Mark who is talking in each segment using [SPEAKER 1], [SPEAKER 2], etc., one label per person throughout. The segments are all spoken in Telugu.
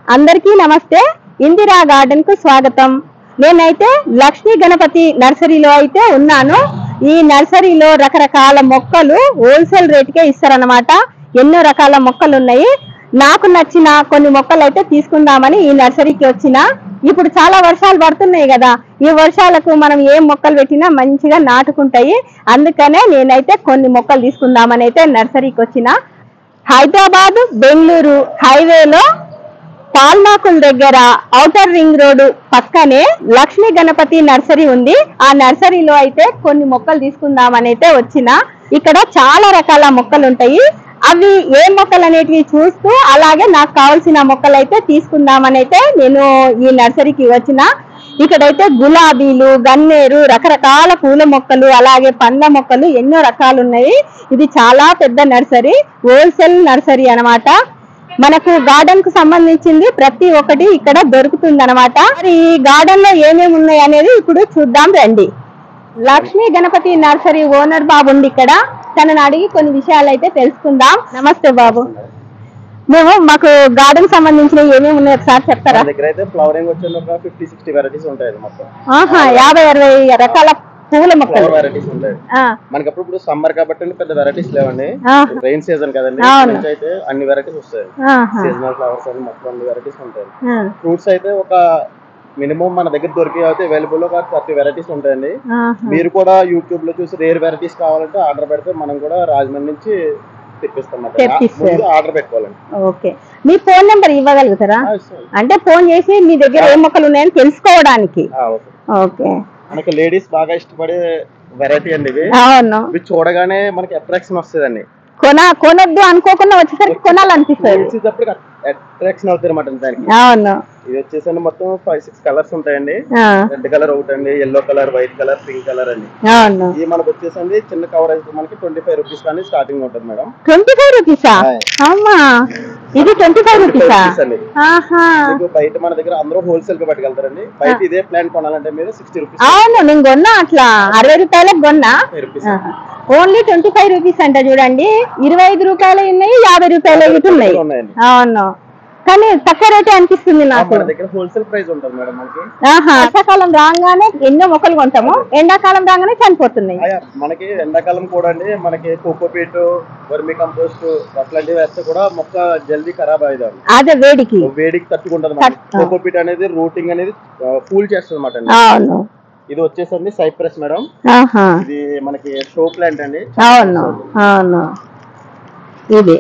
[SPEAKER 1] అందరికీ నమస్తే ఇందిరా గార్డెన్ కు స్వాగతం నేనైతే లక్ష్మీ గణపతి నర్సరీలో అయితే ఉన్నాను ఈ నర్సరీలో రకరకాల మొక్కలు హోల్సేల్ రేటుకే ఇస్తారన్నమాట ఎన్నో రకాల మొక్కలు ఉన్నాయి నాకు నచ్చిన కొన్ని మొక్కలు అయితే తీసుకుందామని ఈ నర్సరీకి వచ్చిన ఇప్పుడు చాలా వర్షాలు పడుతున్నాయి కదా ఈ వర్షాలకు మనం ఏ మొక్కలు పెట్టినా మంచిగా నాటుకుంటాయి అందుకనే నేనైతే కొన్ని మొక్కలు తీసుకుందామని అయితే నర్సరీకి వచ్చిన హైదరాబాద్ బెంగళూరు హైవేలో పాల్నాకుల్ దగ్గర ఔటర్ రింగ్ రోడ్ పక్కనే లక్ష్మీ గణపతి నర్సరీ ఉంది ఆ నర్సరీలో అయితే కొన్ని మొక్కలు తీసుకుందామని అయితే వచ్చిన ఇక్కడ చాలా రకాల మొక్కలు ఉంటాయి అవి ఏ మొక్కలు అనేటివి చూస్తూ అలాగే నాకు కావాల్సిన మొక్కలు అయితే తీసుకుందామని అయితే నేను ఈ నర్సరీకి వచ్చిన ఇక్కడైతే గులాబీలు గన్నేరు రకరకాల పూల మొక్కలు అలాగే పండ్ల మొక్కలు ఎన్నో రకాలు ఉన్నాయి ఇది చాలా పెద్ద నర్సరీ హోల్సేల్ నర్సరీ అన్నమాట మనకు గార్డెన్ కు సంబంధించింది ప్రతి ఒక్కటి ఇక్కడ దొరుకుతుంది అనమాట మరి ఈ గార్డెన్ లో ఏమేమి ఉన్నాయి అనేది ఇప్పుడు చూద్దాం రండి లక్ష్మీ గణపతి నర్సరీ ఓనర్ బాబు ఉంది ఇక్కడ తనని అడిగి కొన్ని విషయాలు అయితే తెలుసుకుందాం నమస్తే బాబు మేము మాకు గార్డెన్ సంబంధించిన ఏమేమి ఉన్నాయి ఒకసారి చెప్తారా
[SPEAKER 2] మన దగ్గర అయితే ఫ్లవరింగ్ వచ్చి ఒక ఫిఫ్టీ సిక్స్టీ వెరైటీస్ ఉంటాయి మొత్తం
[SPEAKER 1] ఆహా యాభై అరవై రకాల పూల మొక్కలు
[SPEAKER 2] ఫ్లవర్ వెరైటీస్ ఉంటాయి
[SPEAKER 1] ఆ,
[SPEAKER 2] మనకి అప్పుడు ఇప్పుడు సమ్మర్ కాబట్టి పెద్ద వెరైటీస్ లేవండి
[SPEAKER 1] ఆహా.
[SPEAKER 2] రెయిన్ సీజన్ కదండి
[SPEAKER 1] అవును.
[SPEAKER 2] నుంచి అయితే అన్ని వెరైటీస్ వస్తాయి
[SPEAKER 1] ఆహా,
[SPEAKER 2] సీజనల్ ఫ్లవర్స్ అని మొత్తం అన్ని వెరైటీస్ ఉంటాయి
[SPEAKER 1] ఆ,
[SPEAKER 2] ఫ్రూట్స్ అయితే ఒక మినిమం మన దగ్గర దొరికే అయితే అవైలబుల్ ఒక థర్టీ వెరైటీస్ ఉంటాయండి
[SPEAKER 1] ఆహా.
[SPEAKER 2] మీరు కూడా యూట్యూబ్ లో చూసి రేర్ వెరైటీస్ కావాలంటే ఆర్డర్ పెడితే మనం కూడా రాజమండ్రి నుంచి తెప్పిస్తాం
[SPEAKER 1] తెప్పిస్తారు.
[SPEAKER 2] ముందు ఆర్డర్ పెట్టుకోవాలండి
[SPEAKER 1] ఓకే మీ ఫోన్ నెంబర్ ఇవ్వగలుగుతారా
[SPEAKER 2] ఆ, సరే.
[SPEAKER 1] అంటే ఫోన్ చేసి మీ దగ్గర ఏ మొక్కలు ఉన్నాయని తెలుసుకోవడానికి
[SPEAKER 2] ఆ, ఓకే
[SPEAKER 1] ఓకే
[SPEAKER 2] మనకి లేడీస్ బాగా ఇష్టపడే వెరైటీ అండి ఇవి
[SPEAKER 1] అవును
[SPEAKER 2] ఇవి చూడగానే మనకి అట్రాక్షన్ వస్తుందండి
[SPEAKER 1] కొన కొనొద్దు అనుకోకుండా వచ్చేసరికి కొనాలనిపిస్తుంది
[SPEAKER 2] చూసేటప్పుడు అట్రాక్షన్ అవుతుంది అనమాట దానికి
[SPEAKER 1] అవును
[SPEAKER 2] ఇది వచ్చేసండి మొత్తం ఫైవ్ సిక్స్ కలర్స్ ఉంటాయండి
[SPEAKER 1] ఆ,
[SPEAKER 2] రెడ్ కలర్ ఒకటి అండి yellow colour white colour pink colour అండి
[SPEAKER 1] అవును
[SPEAKER 2] ఇది మనకు వచ్చేసండి చిన్న కవర్ అయితే మనకి ట్వంటీ ఫైవ్ రూపీస్ కానీ స్టార్టింగ్ ఉంటుంది మేడం
[SPEAKER 1] ట్వంటీ ఫైవ్ రూపీసా
[SPEAKER 2] హాయ్.
[SPEAKER 1] అమ్మా ఇది ట్వంటీ ఫైవ్ రూపీసా
[SPEAKER 2] రూపీస్ అండి
[SPEAKER 1] ఆహా
[SPEAKER 2] మీకు బయట మన దగ్గర అందరూ హోల్సేల్ గా పట్టుకెళ్తారండి బయట ఇదే ప్లాంట్ కొనాలంటే మీరు సిక్స్టీ రూపీస్
[SPEAKER 1] అవును నేను కొన్నా అట్లా అరవై రూపాయలకు కొన్నా
[SPEAKER 2] five rupees
[SPEAKER 1] only twenty five rupees అంట చూడండి ఇరవై ఐదు రూపాయలు ఉన్నాయి యాభై రూపాయలు ఇటు ఉన్నాయి
[SPEAKER 2] ఉన్నాయండి
[SPEAKER 1] అవును కానీ తక్కువ రేటే అనిపిస్తుంది నాకు
[SPEAKER 2] మన దగ్గర హోల్సేల్ ప్రైస్ ఉంటుంది మేడం మనకి
[SPEAKER 1] ఆహా వర్షాకాలం రాగానే ఎన్నో మొక్కలు కొంటాము ఎండాకాలం రాగానే చనిపోతున్నాయి
[SPEAKER 2] ఆయా, మనకి ఎండాకాలం కూడా అండి మనకి కోకోపీట్ వర్మి కంపోస్ట్ అట్లాంటివి వేస్తే కూడా మొక్క జల్దీ ఖరాబ్ అయ్యేదాన్ని
[SPEAKER 1] అదే వేడికి
[SPEAKER 2] వేడికి తట్టుకుంటది
[SPEAKER 1] తట్-
[SPEAKER 2] కోకోపీట్ అనేది రూటింగ్ అనేది కూల్ చేస్తుంది అనమాట అండి
[SPEAKER 1] అవును
[SPEAKER 2] ఇది వచ్చేసండి సైప్రస్ మేడం
[SPEAKER 1] ఆహా
[SPEAKER 2] ఇది మనకి షో ప్లాంట్ అండి
[SPEAKER 1] అవును అవును ఇది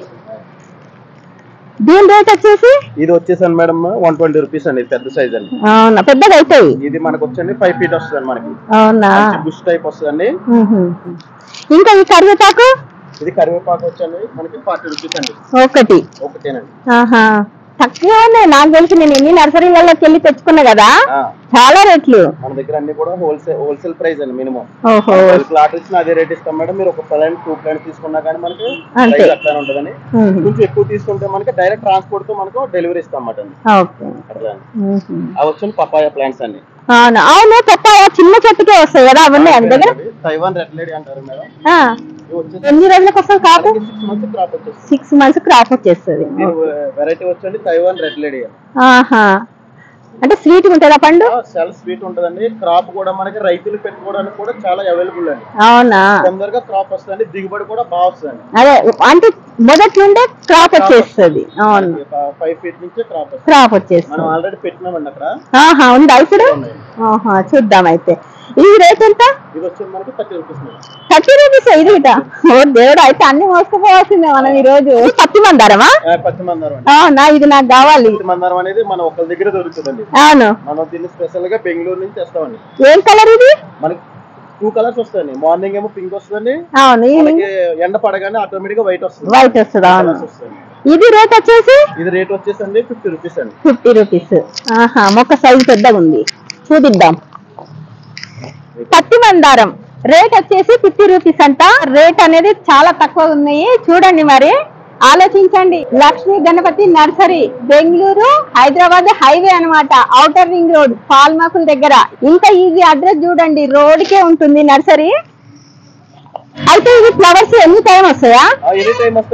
[SPEAKER 1] దీని రేట్ వచ్చేసి
[SPEAKER 2] ఇది వచ్చేసండి మేడం వన్ ట్వంటీ రూపీస్ అండి ఇది పెద్ద సైజ్ అండి
[SPEAKER 1] అవునా పెద్దగా అవుతాయి
[SPEAKER 2] ఇది మనకు వచ్చండి ఫైవ్ ఫీట్ వస్తుంది మనకి
[SPEAKER 1] అవునా
[SPEAKER 2] బుష్ టైప్ వస్తుందండి
[SPEAKER 1] మ్హూ. ఇంకా ఈ కరివేపాకు
[SPEAKER 2] ఇది కరివేపాకు వచ్చండి మనకి ఫార్టీ రూపీస్ అండి
[SPEAKER 1] ఒకటి
[SPEAKER 2] ఒకటేనండి
[SPEAKER 1] ఆహా తక్కువనే నాకు తెలిసి నేను ఎన్ని నర్సరీలలోకి వెళ్ళి తెచ్చుకున్నా కదా
[SPEAKER 2] ఆ,
[SPEAKER 1] చాలా రేట్లు
[SPEAKER 2] మన దగ్గర అన్ని కూడా హోల్సేల్ హోల్సేల్ ప్రైస్ అండి మినిమం
[SPEAKER 1] ఓహో
[SPEAKER 2] ప్లాట్ ఇచ్చిన అదే రేట్ ఇస్తాం మేడం మీరు ఒక ప్లాంట్ టూ ప్లాంట్ తీసుకున్నా కానీ మనకి
[SPEAKER 1] అంతే.
[SPEAKER 2] ప్రైస్ అట్లానే ఉంటుందని
[SPEAKER 1] మ్హూ.
[SPEAKER 2] కొంచెం ఎక్కువ తీసుకుంటే మనకి డైరెక్ట్ ట్రాన్స్పోర్ట్ తో మనకు డెలివరీ ఇస్తాం అన్నమాట అండి
[SPEAKER 1] ఓకే
[SPEAKER 2] అట్లా అండి.
[SPEAKER 1] మ్హూ.
[SPEAKER 2] అవి వచ్చి పపాయ ప్లాంట్స్ అండి
[SPEAKER 1] అవును అవును పప్పాయ చిన్న చెట్టుకే వస్తాయి కదా అవన్నీ మీ దగ్గర
[SPEAKER 2] తైవాన్ రెడ్ లేడీ అంటారు మేడం
[SPEAKER 1] ఆ.
[SPEAKER 2] ఇవి వచ్చేసి
[SPEAKER 1] ఎన్ని రోజులకు వస్తుంది కాపు
[SPEAKER 2] సిక్స్ మంత్స్ క్రాప్ వచ్చేస్తుంది
[SPEAKER 1] సిక్స్ మంత్స్ క్రాప్ వచ్చేస్తుంది
[SPEAKER 2] దీని వెరైటీ వచ్చండి తైవాన్ రెడ్ లేడీ
[SPEAKER 1] ఆహా అంటే స్వీట్ ఉంటుందా పండు
[SPEAKER 2] చాలా స్వీట్ ఉంటుందండి క్రాప్ కూడా మనకి రైతులు పెట్టుకోవడానికి కూడా చాలా అవైలబుల్ అండి
[SPEAKER 1] అవునా
[SPEAKER 2] తొందరగా క్రాప్ వస్తుందండి దిగుబడి కూడా బాగా వస్తుంది
[SPEAKER 1] అదే అంటే మొదటి నుండే క్రాప్ వచ్చేస్తుంది అవును
[SPEAKER 2] ఫైవ్ ఫీట్ నుంచి క్రాప్ వస్తుంది
[SPEAKER 1] క్రాప్
[SPEAKER 2] మనం
[SPEAKER 1] వచ్చేస్తుంది
[SPEAKER 2] ఆల్రెడీ పెట్టినామండి అక్కడ
[SPEAKER 1] ఆహా ఉందా ఇప్పుడు
[SPEAKER 2] ఉన్నాయి.
[SPEAKER 1] ఆహా చూద్దాం అయితే ఇది రేట్ ఎంత
[SPEAKER 2] ఇది వచ్చి మనకి thirty rupees madam
[SPEAKER 1] thirty rupees ఇది ఇట ఓ దేవుడు అయితే అన్ని మోసుకుపోవాల్సిందే మనం ఈ రోజు పత్తి మందారమా
[SPEAKER 2] ఆ, పచ్చి మందారం అండి
[SPEAKER 1] అవునా ఇది నాకు కావాలి
[SPEAKER 2] పచ్చి మందారం అనేది మన ఒకరి దగ్గర దొరుకుతుందండి
[SPEAKER 1] అవును
[SPEAKER 2] మనం దీన్ని స్పెషల్ గా బెంగళూరు నుంచి తెస్తామండి
[SPEAKER 1] ఏం కలర్ ఇది
[SPEAKER 2] మనకి టూ కలర్స్ వస్తాయండి మార్నింగ్ ఏమో పింక్ వస్తుందండి
[SPEAKER 1] అవును ఈవినింగ్
[SPEAKER 2] మనకి ఎండ పడగానే ఆటోమేటిక్ గా వైట్ వస్తుంది
[SPEAKER 1] వైట్ వస్తుంది అవును
[SPEAKER 2] కలర్స్ వస్తాయండి
[SPEAKER 1] ఇది రేట్ వచ్చేసి
[SPEAKER 2] ఇది రేట్ వచ్చేసండి ఫిఫ్టీ రూపీస్ అండి
[SPEAKER 1] ఫిఫ్టీ రూపీస్ ఆహా మొక్క సైజు పెద్దగా ఉంది చూపిద్దాం పత్తి మందారం రేట్ వచ్చేసి ఫిఫ్టీ రూపీస్ అంట రేట్ అనేది చాలా తక్కువ ఉన్నాయి చూడండి మరి ఆలోచించండి లక్ష్మీ గణపతి నర్సరీ బెంగళూరు హైదరాబాద్ హైవే అన్నమాట ఔటర్ రింగ్ రోడ్ పాల్మాకుల దగ్గర ఇంకా ఇది అడ్రస్ చూడండి రోడ్ కే ఉంటుంది నర్సరీ అయితే ఇవి ఫ్లవర్స్ ఎన్ని టైం వస్తాయా
[SPEAKER 2] ఎనీ టైం వస్తాయండి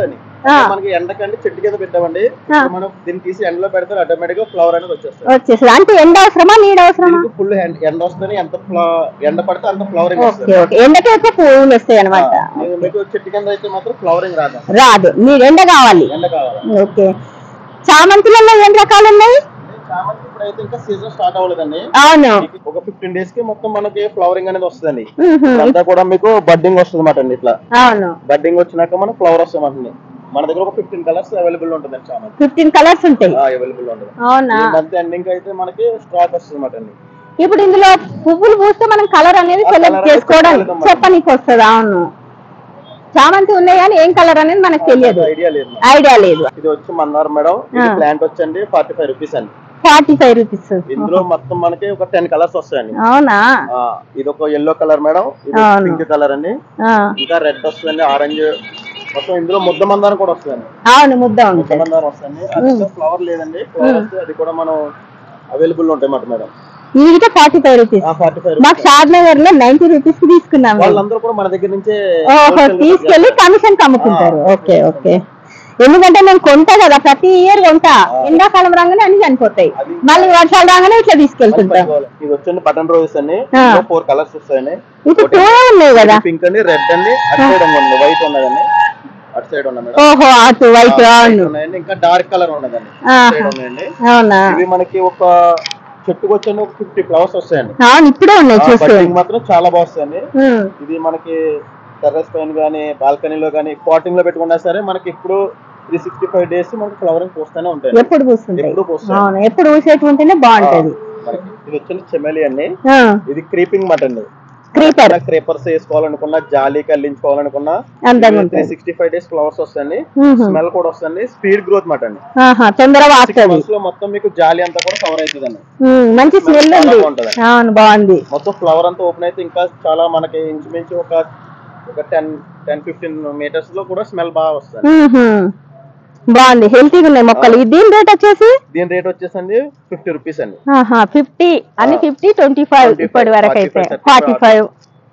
[SPEAKER 1] ఆ.
[SPEAKER 2] మనకి ఎండకండి చెట్టు కింద పెట్టామండి
[SPEAKER 1] ఆ.
[SPEAKER 2] ఇప్పుడు మనం దీన్ని తీసి ఎండలో పెడితే ఆటోమేటిక్ గా ఫ్లవర్ అనేది వచ్చేస్తుంది
[SPEAKER 1] వచ్చేసి అంటే ఎండ అవసరమా నీడ అవసరమా
[SPEAKER 2] దీనికి ఫుల్ ఎండ వస్తుంది ఎంత ఫ్ల- ఎండ పడితే అంత ఫ్లవరింగ్
[SPEAKER 1] ఓకే
[SPEAKER 2] వస్తుంది
[SPEAKER 1] ఓకే ఎండకి అయితే పువ్వులు వస్తాయి అనమాట
[SPEAKER 2] ఇది మీకు చెట్టు కింద అయితే మాత్రం ఫ్లవరింగ్ రాదు
[SPEAKER 1] రాదు మీరు ఎండ కావాలి
[SPEAKER 2] ఎండ కావాలి
[SPEAKER 1] ఓకే చామంతులలో ఏం రకాలు ఉన్నాయి
[SPEAKER 2] చామంతి ఇప్పుడైతే ఇంకా సీజన్ స్టార్ట్ అవ్వలేదండి
[SPEAKER 1] అవును
[SPEAKER 2] ఒక ఫిఫ్టీన్ డేస్ కి మొత్తం మనకి ఫ్లవరింగ్ అనేది వస్తుందండి
[SPEAKER 1] మ్హూ.
[SPEAKER 2] అంతా కూడా మీకు బడ్డింగ్ వస్తుంది అన్నమాట అండి ఇట్లా
[SPEAKER 1] అవును
[SPEAKER 2] బడ్డింగ్ వచ్చినాక మనకు ఫ్లవర్ వస్తుంది మన దగ్గర ఒక ఫిఫ్టీన్ కలర్స్ అవైలబుల్ ఉంటుంది చామంతి
[SPEAKER 1] ఫిఫ్టీన్ కలర్స్ ఉంటాయి
[SPEAKER 2] అవైలబుల్ ఉంటుంది
[SPEAKER 1] అవునా
[SPEAKER 2] ఈ మంత్ ఎండింగ్ అయితే మనకి స్టాక్ వస్తుంది అన్నమాట అండి
[SPEAKER 1] ఇప్పుడు ఇందులో పువ్వులు పూస్తే మనం కలర్ అనేది
[SPEAKER 2] ఆ
[SPEAKER 1] సెలెక్ట్
[SPEAKER 2] colour అనేది
[SPEAKER 1] చేసుకోవడం
[SPEAKER 2] చెప్పగలుగుతాం
[SPEAKER 1] చెప్పనీకి వస్తుంది అవును చామంతి ఉన్నాయి కానీ ఏం కలర్ అనేది మనకు తెలియదు
[SPEAKER 2] ఐడియా లేదు నాకు.
[SPEAKER 1] ఐడియా లేదు
[SPEAKER 2] ఇది వచ్చి మన్నార్ మేడం ఇది
[SPEAKER 1] ఆ.
[SPEAKER 2] ప్లాంట్ వచ్చండి ఫార్టీ ఫైవ్ రూపీస్ అండి
[SPEAKER 1] ఫార్టీ ఫైవ్ రూపీస్
[SPEAKER 2] ఇందులో మొత్తం మనకి ఒక టెన్ కలర్స్ వస్తాయండి
[SPEAKER 1] అవునా
[SPEAKER 2] ఆ, ఇది ఒక ఎల్లో కలర్ మేడం ఇది
[SPEAKER 1] అవును.
[SPEAKER 2] పింక్ కలర్ అండి
[SPEAKER 1] ఆ,
[SPEAKER 2] ఇంకా రెడ్ వస్తుందండి ఆరెంజ్ మొత్తం ఇందులో ముద్ద మందారం కూడా వస్తుందండి
[SPEAKER 1] అవును ముద్ద
[SPEAKER 2] ముద్ద
[SPEAKER 1] ఉంటుంది
[SPEAKER 2] మందారం వస్తుంది అది ఫ్లవర్ లేదండి ఫ్లవర్ వస్తే అది కూడా మనం అవైలబుల్ ఉంటాయి మాట మేడం
[SPEAKER 1] ఇది forty five rupees
[SPEAKER 2] forty five
[SPEAKER 1] మాకు షాద్ నగర్ లో నైన్టీ రూపీస్ కి తీసుకున్నాం మేము.
[SPEAKER 2] వాళ్ళందరూ కూడా మన దగ్గర నుంచే
[SPEAKER 1] ఓహో
[SPEAKER 2] wholesale గా
[SPEAKER 1] తీసుకెళ్లి
[SPEAKER 2] చేస్తారు.
[SPEAKER 1] కమిషన్ కమ్ముకుంటారు
[SPEAKER 2] ఆ,
[SPEAKER 1] ఓకే ఓకే ఎందుకంటే నేను కొంటా కదా ప్రతి ఇయర్ కొంటా ఎండాకాలం రాగానే అన్ని చనిపోతాయి
[SPEAKER 2] అది-
[SPEAKER 1] మళ్ళీ వర్షాలు రాగానే ఇట్లా తీసుకెళ్తుంటాం
[SPEAKER 2] పట్టుకోవాలి. ఇది వచ్చండి బటన్ రోజెస్ అండి
[SPEAKER 1] ఆ.
[SPEAKER 2] ఫోర్ కలర్స్ వస్తాయండి
[SPEAKER 1] ఇప్పుడు టూ ఉన్నాయి కదా
[SPEAKER 2] పింక్ అండి రెడ్ అండి అటు సైడ్ ఉంది వైట్ ఉన్నదండి అటు సైడ్ ఉన్న మేడం
[SPEAKER 1] ఓహో అటు వైట్ అవును
[SPEAKER 2] ఉన్నాయండి ఇంకా డార్క్ కలర్ ఉన్నదండి
[SPEAKER 1] ఆహా.
[SPEAKER 2] సైడ్ ఉన్నాయండి
[SPEAKER 1] అవునా
[SPEAKER 2] ఇవి మనకి ఒక చెట్టుకు వచ్చండి ఒక ఫిఫ్టీ ఫ్లవర్స్ వస్తాయండి
[SPEAKER 1] అవును ఇప్పుడే ఉన్నాయి చూస్తూ
[SPEAKER 2] బడ్డింగ్ మాత్రం చాలా బాగుందండి
[SPEAKER 1] ఉమ్.
[SPEAKER 2] ఇది మనకి టెర్రస్ పైన కానీ బాల్కనీలో కానీ పాటింగ్ లో పెట్టుకున్నా సరే మనకి ఇప్పుడు త్రీ సిక్స్టీ ఫైవ్ డేస్ మనకి ఫ్లవరింగ్ పూస్తూనే ఉంటాయి
[SPEAKER 1] ఎప్పుడు పూస్తుంటాయి
[SPEAKER 2] ఎప్పుడు పూస్తాయి
[SPEAKER 1] అవును ఎప్పుడు పూసేటి ఉంటేనే బాగుంటది
[SPEAKER 2] మనకి ఇది వచ్చి చెమెలి అండి
[SPEAKER 1] ఆ,
[SPEAKER 2] ఇది క్రీపింగ్ మట్ అండి
[SPEAKER 1] క్రీపర్
[SPEAKER 2] క్రేపర్స్ వేసుకోవాలనుకున్నా జాలి కల్లించుకోవాలనుకున్నా
[SPEAKER 1] అందంగా
[SPEAKER 2] త్రీ
[SPEAKER 1] ఉంటుంది
[SPEAKER 2] సిక్స్టీ ఫైవ్ డేస్ ఫ్లవర్స్ వస్తాయండి
[SPEAKER 1] మ్మ్.
[SPEAKER 2] స్మెల్ కూడా వస్తుంది స్పీడ్ గ్రోత్ మాట అండి
[SPEAKER 1] ఆహా తొందరగా
[SPEAKER 2] సిక్స్
[SPEAKER 1] వాస్తుంది
[SPEAKER 2] మంత్స్ లో మొత్తం మీకు జాలి అంతా కూడా కవర్ అవుతుందండి
[SPEAKER 1] ఉమ్, మంచి స్మెల్
[SPEAKER 2] చాలా
[SPEAKER 1] ఉంది
[SPEAKER 2] బాగుంటది.
[SPEAKER 1] అవును బాగుంది
[SPEAKER 2] మొత్తం ఫ్లవర్ అంతా ఓపెన్ అయితే ఇంకా చాలా మనకి ఇంచుమించు ఒక ఒక టెన్ టెన్ ఫిఫ్టీన్ మీటర్స్ లో కూడా స్మెల్ బాగా వస్తుంది
[SPEAKER 1] ఉహుం. బాగుంది హెల్తీగా ఉన్నాయి మొక్కలు ఈ దీని రేట్ వచ్చేసి
[SPEAKER 2] దీని రేట్ వచ్చేసండి ఫిఫ్టీ రూపీస్ అండి
[SPEAKER 1] ఫిఫ్టీ అన్ని
[SPEAKER 2] ఆ.
[SPEAKER 1] ఫిఫ్టీ ట్వంటీ ఫైవ్
[SPEAKER 2] 25,
[SPEAKER 1] ఇప్పటి వరకు
[SPEAKER 2] 45,
[SPEAKER 1] అయితే
[SPEAKER 2] 35
[SPEAKER 1] ఫార్టీ ఫైవ్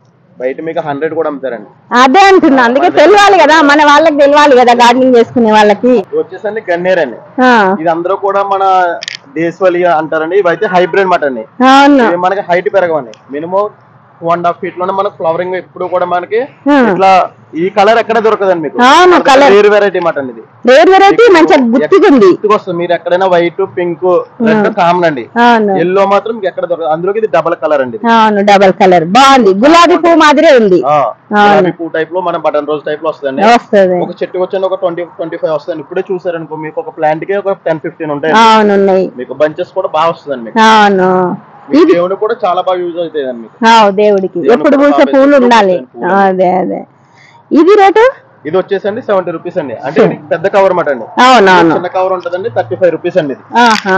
[SPEAKER 2] బయట మీకు హండ్రెడ్ కూడా అమ్ముతారండి
[SPEAKER 1] అదే అంటున్నా అందుకే తెలియాలి కదా మన వాళ్ళకి తెలియాలి కదా గార్డెనింగ్ చేసుకునే వాళ్ళకి
[SPEAKER 2] ఇది వచ్చేసండి గన్నేర్ అండి
[SPEAKER 1] ఆ,
[SPEAKER 2] ఇది అందరూ కూడా మన దేశవాళీ అంటారండి ఇవైతే హైబ్రిడ్ మాట అండి
[SPEAKER 1] అవును
[SPEAKER 2] ఇవి మనకి హైట్ పెరగవండి minimum two and half feet లోనే మనకి ఫ్లవరింగ్ ఎప్పుడు కూడా మనకి
[SPEAKER 1] Hmm.
[SPEAKER 2] ఇట్లా ఈ కలర్ ఎక్కడ దొరకదండి మీకు
[SPEAKER 1] అవును, colour.
[SPEAKER 2] వేరు వెరైటీ మాట అండి ఇది
[SPEAKER 1] రేర్ వెరైటీ మంచిగా గుర్తుగా ఉంది
[SPEAKER 2] గుర్తుకు వస్తుంది మీరు ఎక్కడైనా వైట్ పింక్ రెడ్ కామన్ అండి
[SPEAKER 1] అవును
[SPEAKER 2] ఎల్లో మాత్రం మీకు ఎక్కడ దొరకదు అందులోకి ఇది డబల్ కలర్ అండి ఇది.
[SPEAKER 1] అవును డబల్ కలర్ బాగుంది గులాబీ పువ్వు మాదిరే ఉంది
[SPEAKER 2] ఆ, గులాబీ పూ టైప్ లో మన బటన్ రోజ్ టైప్ లో వస్తుందండి
[SPEAKER 1] వస్తుంది
[SPEAKER 2] ఒక చెట్టుకి వచ్చి ఒక ట్వంటీ ట్వంటీ ఫైవ్ వస్తుంది ఇప్పుడే చూసారనుకో మీకు ఒక ప్లాంట్ కి ఒక టెన్ ఫిఫ్టీన్ ఉంటాయి
[SPEAKER 1] అవును ఉన్నాయి
[SPEAKER 2] మీకు బంచెస్ కూడా బాగా వస్తుందండి మీకు
[SPEAKER 1] అవును
[SPEAKER 2] మీ దేవుడు కూడా చాలా బాగా యూజ్ అవుతాయండి మీకు
[SPEAKER 1] ఆవ్ దేవుడికి
[SPEAKER 2] దేవుడికి
[SPEAKER 1] ఎప్పుడు
[SPEAKER 2] కూడా
[SPEAKER 1] పూసే
[SPEAKER 2] బాగా
[SPEAKER 1] పూలు
[SPEAKER 2] ఎప్పుడు
[SPEAKER 1] ఉండాలి
[SPEAKER 2] పూసే పూలు.
[SPEAKER 1] అదే అదే ఇది రేటు
[SPEAKER 2] ఇది వచ్చేసండి సెవెంటీ రూపీస్ అండి అంటే ఇది పెద్ద కవర్ మాట అండి
[SPEAKER 1] అవునవును
[SPEAKER 2] చిన్న కవర్ ఉంటుందండి థర్టీ ఫైవ్ రూపీస్ అండి ఇది
[SPEAKER 1] ఆహా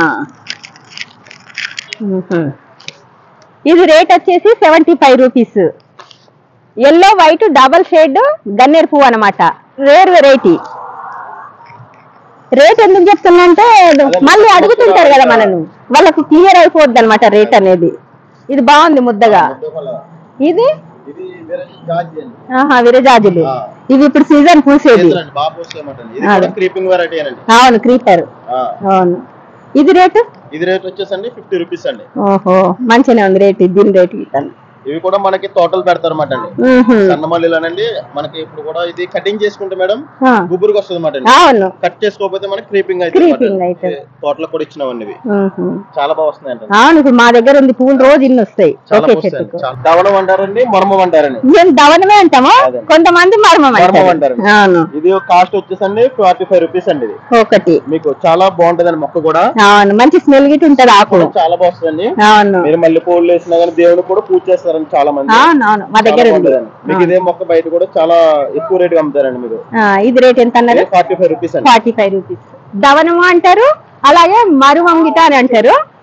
[SPEAKER 1] మ్మ్హ్మ్. ఇది రేట్ వచ్చేసి seventy five rupees yellow white double shade గన్నేరు పువ్వు అనమాట రేర్ వెరైటీ రేట్ ఎందుకు చెప్తున్నా అంటే మళ్ళీ అడుగుతుంటారు కదా మనను వాళ్ళకు క్లియర్ అయిపోద్ది అనమాట రేట్ అనేది ఇది బాగుంది ముద్దగా ఇది
[SPEAKER 2] ఇది వేరే జాజి అండి
[SPEAKER 1] ఆహా విరజాజులు
[SPEAKER 2] ఆ.
[SPEAKER 1] ఇవి ఇప్పుడు సీజన్ పూసేది
[SPEAKER 2] చేతులండి, బాగా పూస్తాయన్నమాట అండి ఇది కూడా క్రీపింగ్ వెరైటీ అండి
[SPEAKER 1] అవును క్రీపర్
[SPEAKER 2] ఆ,
[SPEAKER 1] అవును ఇది రేటు
[SPEAKER 2] ఇది రేట్ వచ్చేసండి ఫిఫ్టీ రూపీస్ అండి
[SPEAKER 1] ఓహో మంచిగానే ఉంది రేట్ దీని రేట్ ఇస్తాను
[SPEAKER 2] ఇవి కూడా మనకి తోటలు పెడతారన్నమాట అండి సన్నమల్లిలోనండి మనకి ఇప్పుడు కూడా ఇది కటింగ్ చేసుకుంటే మేడం గుబురుగా వస్తుంది అన్నమాట అండి
[SPEAKER 1] అవును
[SPEAKER 2] కట్ చేసుకోకపోతే మనకి క్రీపింగ్ అయితే
[SPEAKER 1] Creeping అవుతుంది.
[SPEAKER 2] తోటలో కూడా ఇచ్చినవండి ఇవి
[SPEAKER 1] మ్మ్హ.
[SPEAKER 2] చాలా బాగా వస్తున్నాయి అండి
[SPEAKER 1] అవును ఇప్పుడు మా దగ్గర ఉంది పువ్వులు రోజు ఇన్ని వస్తాయి
[SPEAKER 2] చాలా
[SPEAKER 1] ఒకే
[SPEAKER 2] వస్తాయండి
[SPEAKER 1] చెట్టుకు
[SPEAKER 2] చాలా దవనం అంటారండి మర్మం అంటారండి
[SPEAKER 1] మేము దవనమే అంటాము
[SPEAKER 2] అదే.
[SPEAKER 1] కొంతమంది మర్మం
[SPEAKER 2] మర్మం
[SPEAKER 1] అంటారు
[SPEAKER 2] అంటారు.
[SPEAKER 1] అవును
[SPEAKER 2] ఇది కాస్ట్ వచ్చేసండి ఫార్టీ ఫైవ్ రూపీస్ అండి ఇది
[SPEAKER 1] ఒకటి
[SPEAKER 2] మీకు చాలా బాగుంటదండి మొక్క కూడా
[SPEAKER 1] అవును మంచి స్మెల్ గిట్ ఉంటది ఆకు
[SPEAKER 2] కూడా చాలా బాగుంటుందండి
[SPEAKER 1] అవును
[SPEAKER 2] మీరు మళ్ళీ పూలు వేసినా కానీ దేవుడు కూడా పూజ చేస్తారండి చాలా మంది
[SPEAKER 1] అవును అవును మా దగ్గర
[SPEAKER 2] చాలా
[SPEAKER 1] ఉంది
[SPEAKER 2] బాగుంటదండి. మీకు ఇదే మొక్క బయట కూడా చాలా ఎక్కువ రేట్ అమ్ముతారండి మీరు
[SPEAKER 1] ఆ, ఇది రేట్ ఎంత అన్నారు
[SPEAKER 2] ఫార్టీ ఫైవ్ రూపీస్ అండి
[SPEAKER 1] ఫార్టీ ఫైవ్ రూపీస్ దవనము అంటారు అలాగే మరువం గిట అని అంటారు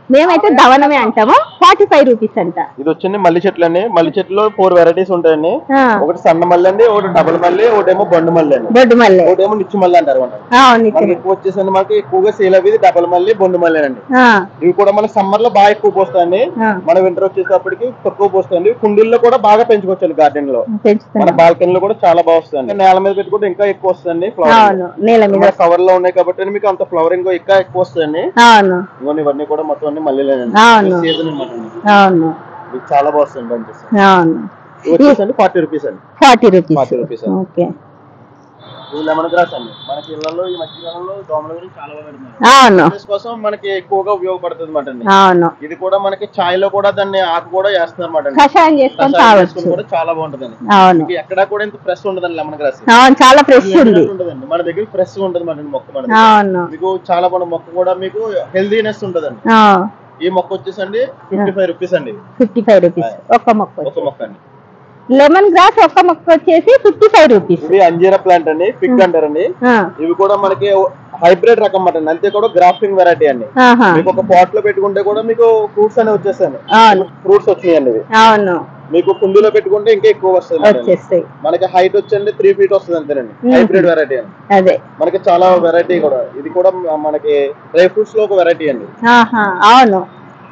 [SPEAKER 1] మేమైతే దవనమే అంటాము ఫార్టీ ఫైవ్ రూపీస్ అంట
[SPEAKER 2] ఇది వచ్చండి మల్లి చెట్లు అండి మల్లి చెట్లు ఫోర్ వెరైటీస్ ఉంటాయండి
[SPEAKER 1] ఆ,
[SPEAKER 2] ఒకటి సన్న మల్లి అండి ఒకటి డబుల్ మల్లి ఒకటేమో బండు మల్లి అండి
[SPEAKER 1] బొడ్డు మల్లె
[SPEAKER 2] ఒకటేమో నిచ్చు మల్లి అంటారు మనం
[SPEAKER 1] అవును
[SPEAKER 2] మనకి
[SPEAKER 1] నిజమే.
[SPEAKER 2] ఎక్కువ వచ్చేసండి మనకి ఎక్కువగా సేల్ అయ్యేది డబల్ మల్లి బొండు మల్లి అండి
[SPEAKER 1] ఆ,
[SPEAKER 2] ఇవి కూడా మనకి సమ్మర్ లో బాగా ఎక్కువ పోస్తాయండి
[SPEAKER 1] ఆ,
[SPEAKER 2] మన వింటర్ వచ్చేటప్పటికి తక్కువ పోస్తాయండి కుండీల్లో కూడా బాగా పెంచుకోవచ్చు గార్డెన్ లో మన
[SPEAKER 1] పెంచుతున్నాం
[SPEAKER 2] బాల్కనీ లో కూడా చాలా బాగా వస్తుంది నేల మీద పెట్టుకుంటే ఇంకా ఎక్కువ వస్తుంది ఫ్లవర్
[SPEAKER 1] అవును నేల మీద
[SPEAKER 2] కవర్ లో ఉన్నాయి కాబట్టి మీకు అంత ఫ్లవరింగ్ ఇంకా ఎక్కువ వస్తాయండి
[SPEAKER 1] అవును
[SPEAKER 2] ఇవన్నీ ఇవన్నీ కూడా మొత్తం అన్ని మల్లెలేనండి
[SPEAKER 1] అవును.
[SPEAKER 2] సీజన్ అనమాట
[SPEAKER 1] అవును
[SPEAKER 2] మీకు చాలా బాగా వస్తుంది బంచెస్
[SPEAKER 1] అవును
[SPEAKER 2] ఇవి వచ్చేసండి ఫార్టీ రూపీస్ అండి
[SPEAKER 1] ఫార్టీ రూపీస్
[SPEAKER 2] ఫార్టీ రూపీస్ అండి
[SPEAKER 1] ఓకే
[SPEAKER 2] ఇవి లెమన్ గ్రాస్ అండి మనకి ఇళ్లలో ఈ మధ్య కాలంలో దోమల గురించి చాలా బాగా పెడుతున్నారు
[SPEAKER 1] అవును
[SPEAKER 2] Business కోసం మనకి ఎక్కువగా ఉపయోగపడుతుంది అనమాట అండి
[SPEAKER 1] అవును
[SPEAKER 2] ఇది కూడా మనకి చాయ్ లో కూడా దాన్ని ఆకు కూడా వేస్తున్నారు అనమాట
[SPEAKER 1] కషాయం చేసుకొని
[SPEAKER 2] కషాయం
[SPEAKER 1] తాగొచ్చు
[SPEAKER 2] చేసుకుని కూడా చాలా బాగుంటుందండి
[SPEAKER 1] అవును
[SPEAKER 2] మీకు ఎక్కడా కూడా ఇంత ఫ్రెష్ ఉండదండి లెమన్ గ్రాస్
[SPEAKER 1] అవును చాలా ఫ్రెష్ ఉంది
[SPEAKER 2] ఉంటుందండి మన దగ్గర ఫ్రెష్ ఉంటుంది మన మొక్క మన దగ్గర.
[SPEAKER 1] అవును
[SPEAKER 2] మీకు చాలా బాగుంది మొక్క కూడా మీకు హెల్దీనెస్ ఉంటదండి ఈ మొక్క వచ్చేసండి ఫిఫ్టీ ఫైవ్ రూపీస్ అండి
[SPEAKER 1] ఫిఫ్టీ ఫైవ్ రూపీస్ ఒక్క మొక్క
[SPEAKER 2] ఒక మొక్క అండి
[SPEAKER 1] లెమన్ గ్రాస్ ఒక్క మొక్క వచ్చేసి ఫిఫ్టీ ఫైవ్ రూపీస్
[SPEAKER 2] ఇది అంజీరా ప్లాంట్ అండి పిక్ అంటారండి ఇవి కూడా మనకి హైబ్రిడ్ రకం అన్నమాట అంతే కూడా గ్రాఫ్టింగ్ వెరైటీ అండి మీకు ఒక పాట్ లో పెట్టుకుంటే కూడా మీకు ఫ్రూట్స్ అనేవి వచ్చేస్తాయి
[SPEAKER 1] అవును
[SPEAKER 2] ఫ్రూట్స్ వచ్చినాయండి ఇవి
[SPEAKER 1] అవును
[SPEAKER 2] మీకు కుండీలో పెట్టుకుంటే ఇంకా ఎక్కువ వస్తుంది అన్నమాట.
[SPEAKER 1] వచ్చేస్తాయి
[SPEAKER 2] మనకి హైట్ వచ్చండి త్రీ ఫీట్ వస్తుంది అంతేనండి
[SPEAKER 1] మ్మ్.
[SPEAKER 2] హైబ్రిడ్ వెరైటీ అండి
[SPEAKER 1] అదే
[SPEAKER 2] మనకి చాలా వెరైటీ కూడా ఇది కూడా మనకి డ్రై ఫ్రూట్స్ లో ఒక వెరైటీ అండి
[SPEAKER 1] ఆహా అవును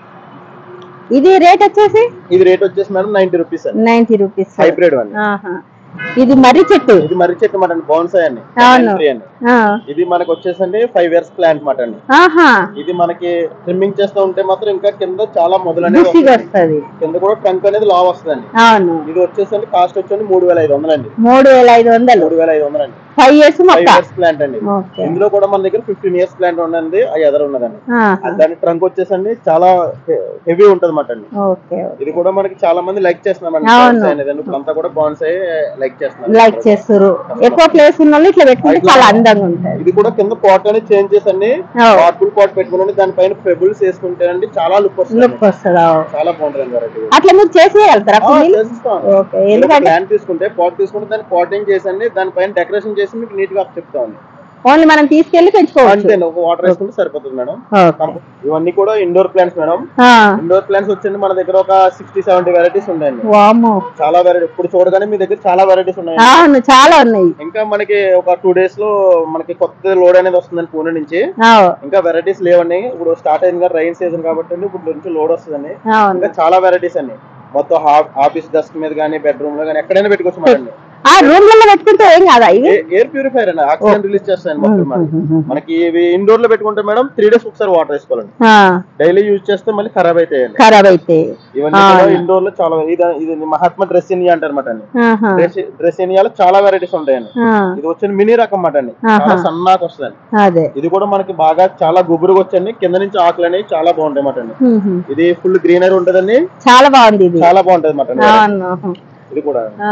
[SPEAKER 1] ఇది రేట్ వచ్చేసి
[SPEAKER 2] ఇది రేట్ వచ్చేసి మేడం నైన్టీ రూపీస్ అండి
[SPEAKER 1] నైన్టీ రూపీస్
[SPEAKER 2] హైబ్రిడ్ అండి
[SPEAKER 1] ఆహా ఇది మర్రి చెట్టు
[SPEAKER 2] ఇది మర్రి చెట్టు మాట బౌన్సాయ్ అండి
[SPEAKER 1] అవును.
[SPEAKER 2] Tree అండి
[SPEAKER 1] ఆ,
[SPEAKER 2] ఇది మనకి వచ్చేసండి ఫైవ్ ఇయర్స్ ప్లాంట్ మాట అండి
[SPEAKER 1] ఆహా
[SPEAKER 2] ఇది మనకి ట్రిమ్మింగ్ చేస్తూ ఉంటే మాత్రం ఇంకా కింద చాలా మొదలనేది
[SPEAKER 1] బుషిగా
[SPEAKER 2] వస్తుంది.
[SPEAKER 1] వస్తుంది
[SPEAKER 2] కింద కూడా ట్రంక్ అనేది లావ్ వస్తుందండి
[SPEAKER 1] అవును
[SPEAKER 2] ఇది వచ్చేసండి కాస్ట్ వచ్చండి మూడు వేల ఐదు వందలండి
[SPEAKER 1] మూడు వేల ఐదు వందలు
[SPEAKER 2] మూడు వేల ఐదు వందలండి
[SPEAKER 1] ఫైవ్ ఇయర్స్
[SPEAKER 2] ఫైవ్
[SPEAKER 1] మొక్క
[SPEAKER 2] ఇయర్స్ ప్లాంట్ అండి
[SPEAKER 1] ఓకే
[SPEAKER 2] ఇందులో కూడా మన దగ్గర ఫిఫ్టీన్ ఇయర్స్ ప్లాంట్ ఉండండి ఆ ఎదర ఉన్నదండి
[SPEAKER 1] ఆహా,
[SPEAKER 2] దాని ట్రంక్ వచ్చేసండి చాలా హెవీ ఉంటది మాట అండి
[SPEAKER 1] ఓకే
[SPEAKER 2] ఇది కూడా మనకి చాలా మంది లైక్ చేస్తున్నామండి
[SPEAKER 1] అవును.
[SPEAKER 2] బాన్సాయ్ అనేది ఇప్పుడు అంతా కూడా బాన్సాయ్ లైక్ చేస్తున్నారు
[SPEAKER 1] లైక్ చేస్తారు ఎక్కువ ప్లేస్ ఉన్న వాళ్ళు ఇట్లా పెట్టుకుంటే చాలా అందంగా ఉంటది
[SPEAKER 2] ఇది కూడా కింద పాట్ అనేది చేంజ్ చేసండి
[SPEAKER 1] ఓ.
[SPEAKER 2] పార్పుల్ పాట్ పెట్టుకుని దానిపైన పెబుల్స్ వేసుకుంటేనండి చాలా లుక్ వస్తుంది
[SPEAKER 1] లుక్ వస్తుంది
[SPEAKER 2] చాలా బాగుంటుంది వెరైటీ
[SPEAKER 1] అట్లా మీరు చేసేయగలుగుతారా కుండీలు ఓకే ఎందుకంటే
[SPEAKER 2] ప్లాంట్ తీసుకుంటే పాట్ తీసుకుంటే దాన్ని పాటింగ్ చేసండి దానిపైన డెకరేషన్ చేసి మీకు నీట్ గా చెప్తామండి
[SPEAKER 1] ఓన్లీ మనం తీసుకెళ్లి పెంచుకోవచ్చు
[SPEAKER 2] అంతే ఒక వాటర్ వేసుకుంటే సరిపోతుంది మేడం
[SPEAKER 1] ఓకే
[SPEAKER 2] ఇవన్నీ కూడా ఇండోర్ ప్లాంట్స్ మేడం
[SPEAKER 1] ఆ,
[SPEAKER 2] ఇండోర్ ప్లాంట్స్ వచ్చండి మన దగ్గర ఒక సిక్స్టీ సెవెంటీ వెరైటీస్ ఉన్నాయండి
[SPEAKER 1] వామ్మో
[SPEAKER 2] చాలా వెరైటీ ఇప్పుడు చూడగానే మీ దగ్గర చాలా వెరైటీస్ ఉన్నాయి
[SPEAKER 1] అవును చాలా ఉన్నాయి
[SPEAKER 2] ఇంకా మనకి ఒక టూ డేస్ లో మనకి కొత్త లోడ్ అనేది వస్తుందండి పూణే నుంచి
[SPEAKER 1] ఆ,
[SPEAKER 2] ఇంకా వెరైటీస్ లేవండి ఇప్పుడు స్టార్ట్ అయింది కదా రైన్ సీజన్ కాబట్టి అండి ఇప్పుడు నుంచి లోడ్ వస్తుందండి
[SPEAKER 1] అవును
[SPEAKER 2] ఇంకా చాలా వెరైటీస్ అండి మొత్తం ఆఫీస్ డెస్క్ మీద కానీ బెడ్రూమ్ లో కానీ ఎక్కడైనా పెట్టుకోవచ్చు మేడం
[SPEAKER 1] ఆ రూమ్ లలో పెట్టుకుంటే ఏం కాదా ఇవి
[SPEAKER 2] ఎయిర్ ప్యూరిఫైర్ అండి ఆక్సిజన్ రిలీజ్ చేస్తాయండి మొత్తం మనకి. మనకి ఇవి ఇండోర్ లో పెట్టుకుంటే మేడం త్రీ డేస్ ఒకసారి వాటర్ వేసుకోవాలండి
[SPEAKER 1] ఆ,
[SPEAKER 2] డైలీ యూజ్ చేస్తే మళ్ళీ ఖరాబ్ అవుతాయండి
[SPEAKER 1] ఖరాబ్ అయితే
[SPEAKER 2] ఇవన్నీ కూడా ఇండోర్ లో చాలా ఇది ఇది మహాత్మా డ్రెస్ ఇండియా అంటారు అనమాట అండి
[SPEAKER 1] ఆహా,
[SPEAKER 2] డ్రెస్ డ్రెస్ ఇండియాలో చాలా వెరైటీస్ ఉంటాయండి
[SPEAKER 1] ఆ,
[SPEAKER 2] ఇది వచ్చిన మినీ రకం అన్నమాట అండి
[SPEAKER 1] ఆహా.
[SPEAKER 2] చాలా సన్నగా వస్తుందండి
[SPEAKER 1] అదే
[SPEAKER 2] ఇది కూడా మనకి బాగా చాలా గుబురుగా వచ్చండి కింద నుంచి ఆకులు అనేవి చాలా బాగుంటాయి అన్నమాట అండి
[SPEAKER 1] ఉహు.
[SPEAKER 2] ఇది ఫుల్ గ్రీనరీ ఉంటదండి
[SPEAKER 1] చాలా బాగుంది ఇది
[SPEAKER 2] చాలా బాగుంటది అన్నమాట అండి
[SPEAKER 1] అవును
[SPEAKER 2] ఇది కూడా
[SPEAKER 1] ఆ,